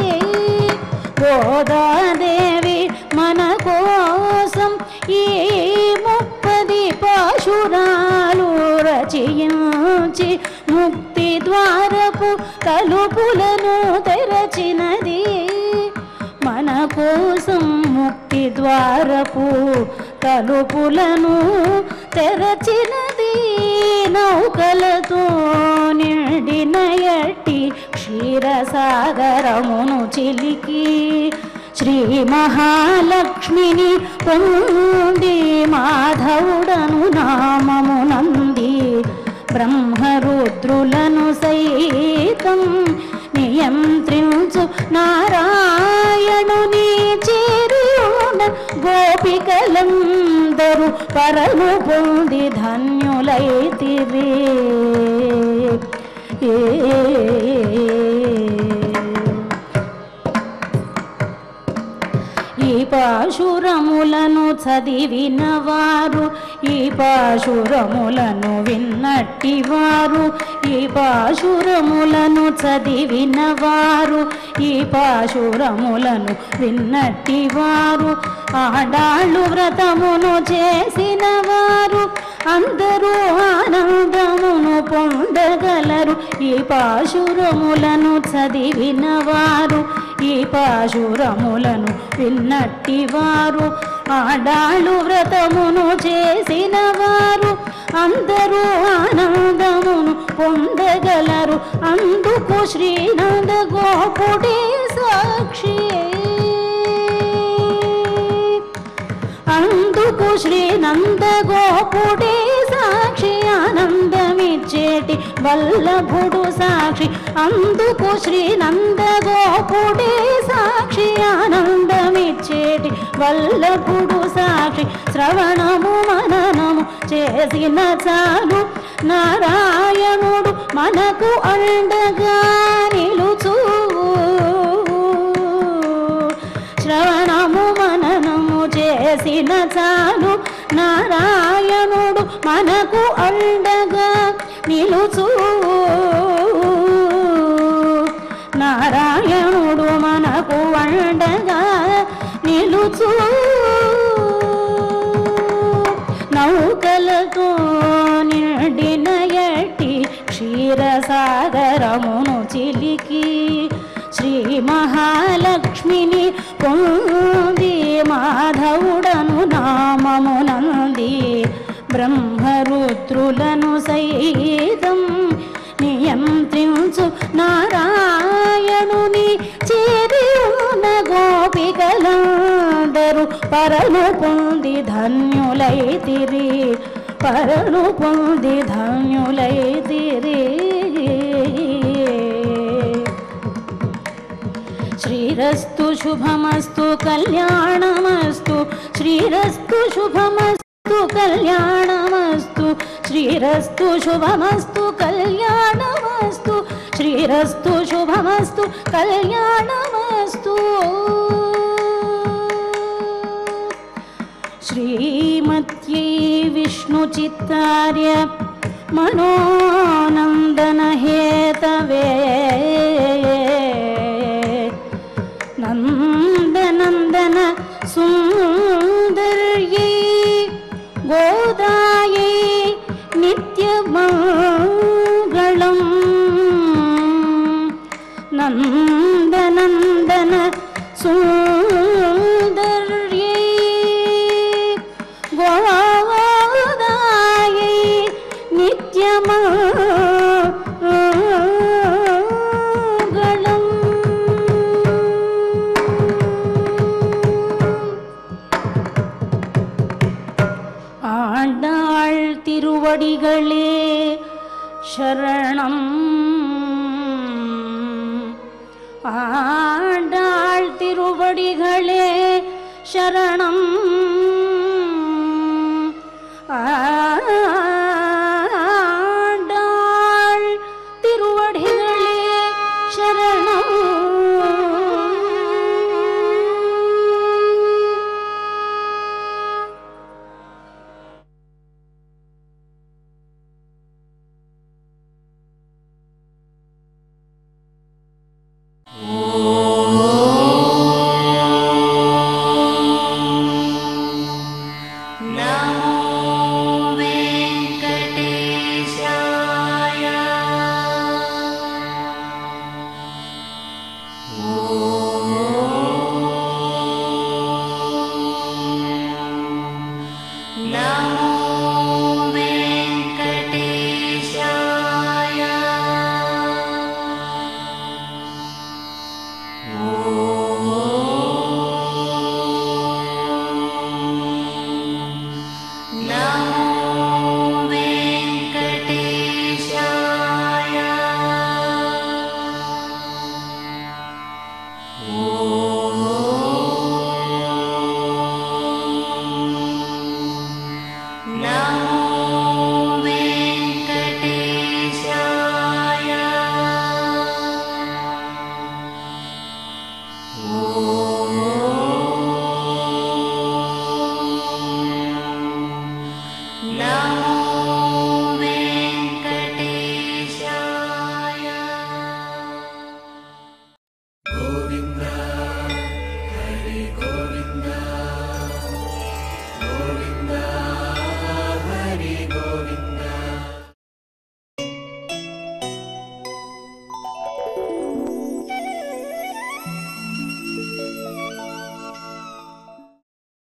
గోదాదేవి మన కోసం ఈ ముప్పది పాశురాలు రచయించి ముక్తి ద్వారపు తలుపులను తెరచినది మన కోసం ముక్తి ద్వారపు తలుపులను తెరచినది నౌకలతో నిండిన ఎట్టి క్షీరసాగరమును చిలికి శ్రీ మహాలక్ష్మిని పొంది మాధవుడను నామమునంది బ్రహ్మరుద్రులను సైతం నియంత్రించు నారాయణుని చేరున గోపికలందరూ పరము పొంది ధన్యులైతిరి ఈ పాశురములను చదివిన వారు ఈ పాశురములను విన్నట్టివారు ఈ పాశురములను చదివిన వారు ఈ పాశురములను విన్నట్టివారు ఆడాళ్ళు వ్రతమును చేసిన వారు అందరూ ఆనందమును పొందగలరు ఈ పాశురములను చదివిన వారు ఈ పాశురములను విన్నట్టివారు ఆడాళ్ళు వ్రతమును చేసిన వారు అందరూ ఆనందమును పొందగలరు అందుకు శ్రీనంద గోపుడే సాక్షి అందుకు శ్రీ నంద గోపుడే సాక్షి వల్లభుడు సాక్షి అందుకు శ్రీ నందగోపుడే సాక్షి ఆనందమిచ్చేటి వల్లభుడు సాక్షి శ్రవణము మననము చేసిన చాలు నారాయణుడు మనకు అండగా నిలుచు శ్రవణము మననము చేసిన చాలు నారాయణుడు మనకు అండగా నిలుచు నారాయణుడు మనకు అండగా నిలుచు నౌకలతో నిండిన ఎట్టి క్షీరసాగరమును చిలికి శ్రీ మహాలక్ష్మిని పొంది మాధవుడను నామమునంది బ్రహ్మరుద్రులను సైతం నియంత్రించు నారాయణుని చేరి ఉన్న గోపికలందరూ పరను పొంది ధన్యులైతిరి పరను పొంది ధన్యులైతిరి శ్రీరస్తు శుభమస్తు కళ్యాణమస్తు శ్రీరస్తు శుభమస్తు కళ్యాణమస్తు శ్రీరస్తు శుభమస్తు కళ్యాణమస్తు శ్రీరస్తు శుభమస్తు కళ్యాణమస్తు శ్రీమత్యై విష్ణుచిత్తార్య మనోనందనహేతవే నందనందన సుందర్యై గోదాయై నిత్యమంగళం నందనందన సుందర్యై గోదాయై నిత్యమంగళం ஆண்டாள் திருவடிகளே சரணம் ஆண்டாள் திருவடிகளே சரணம்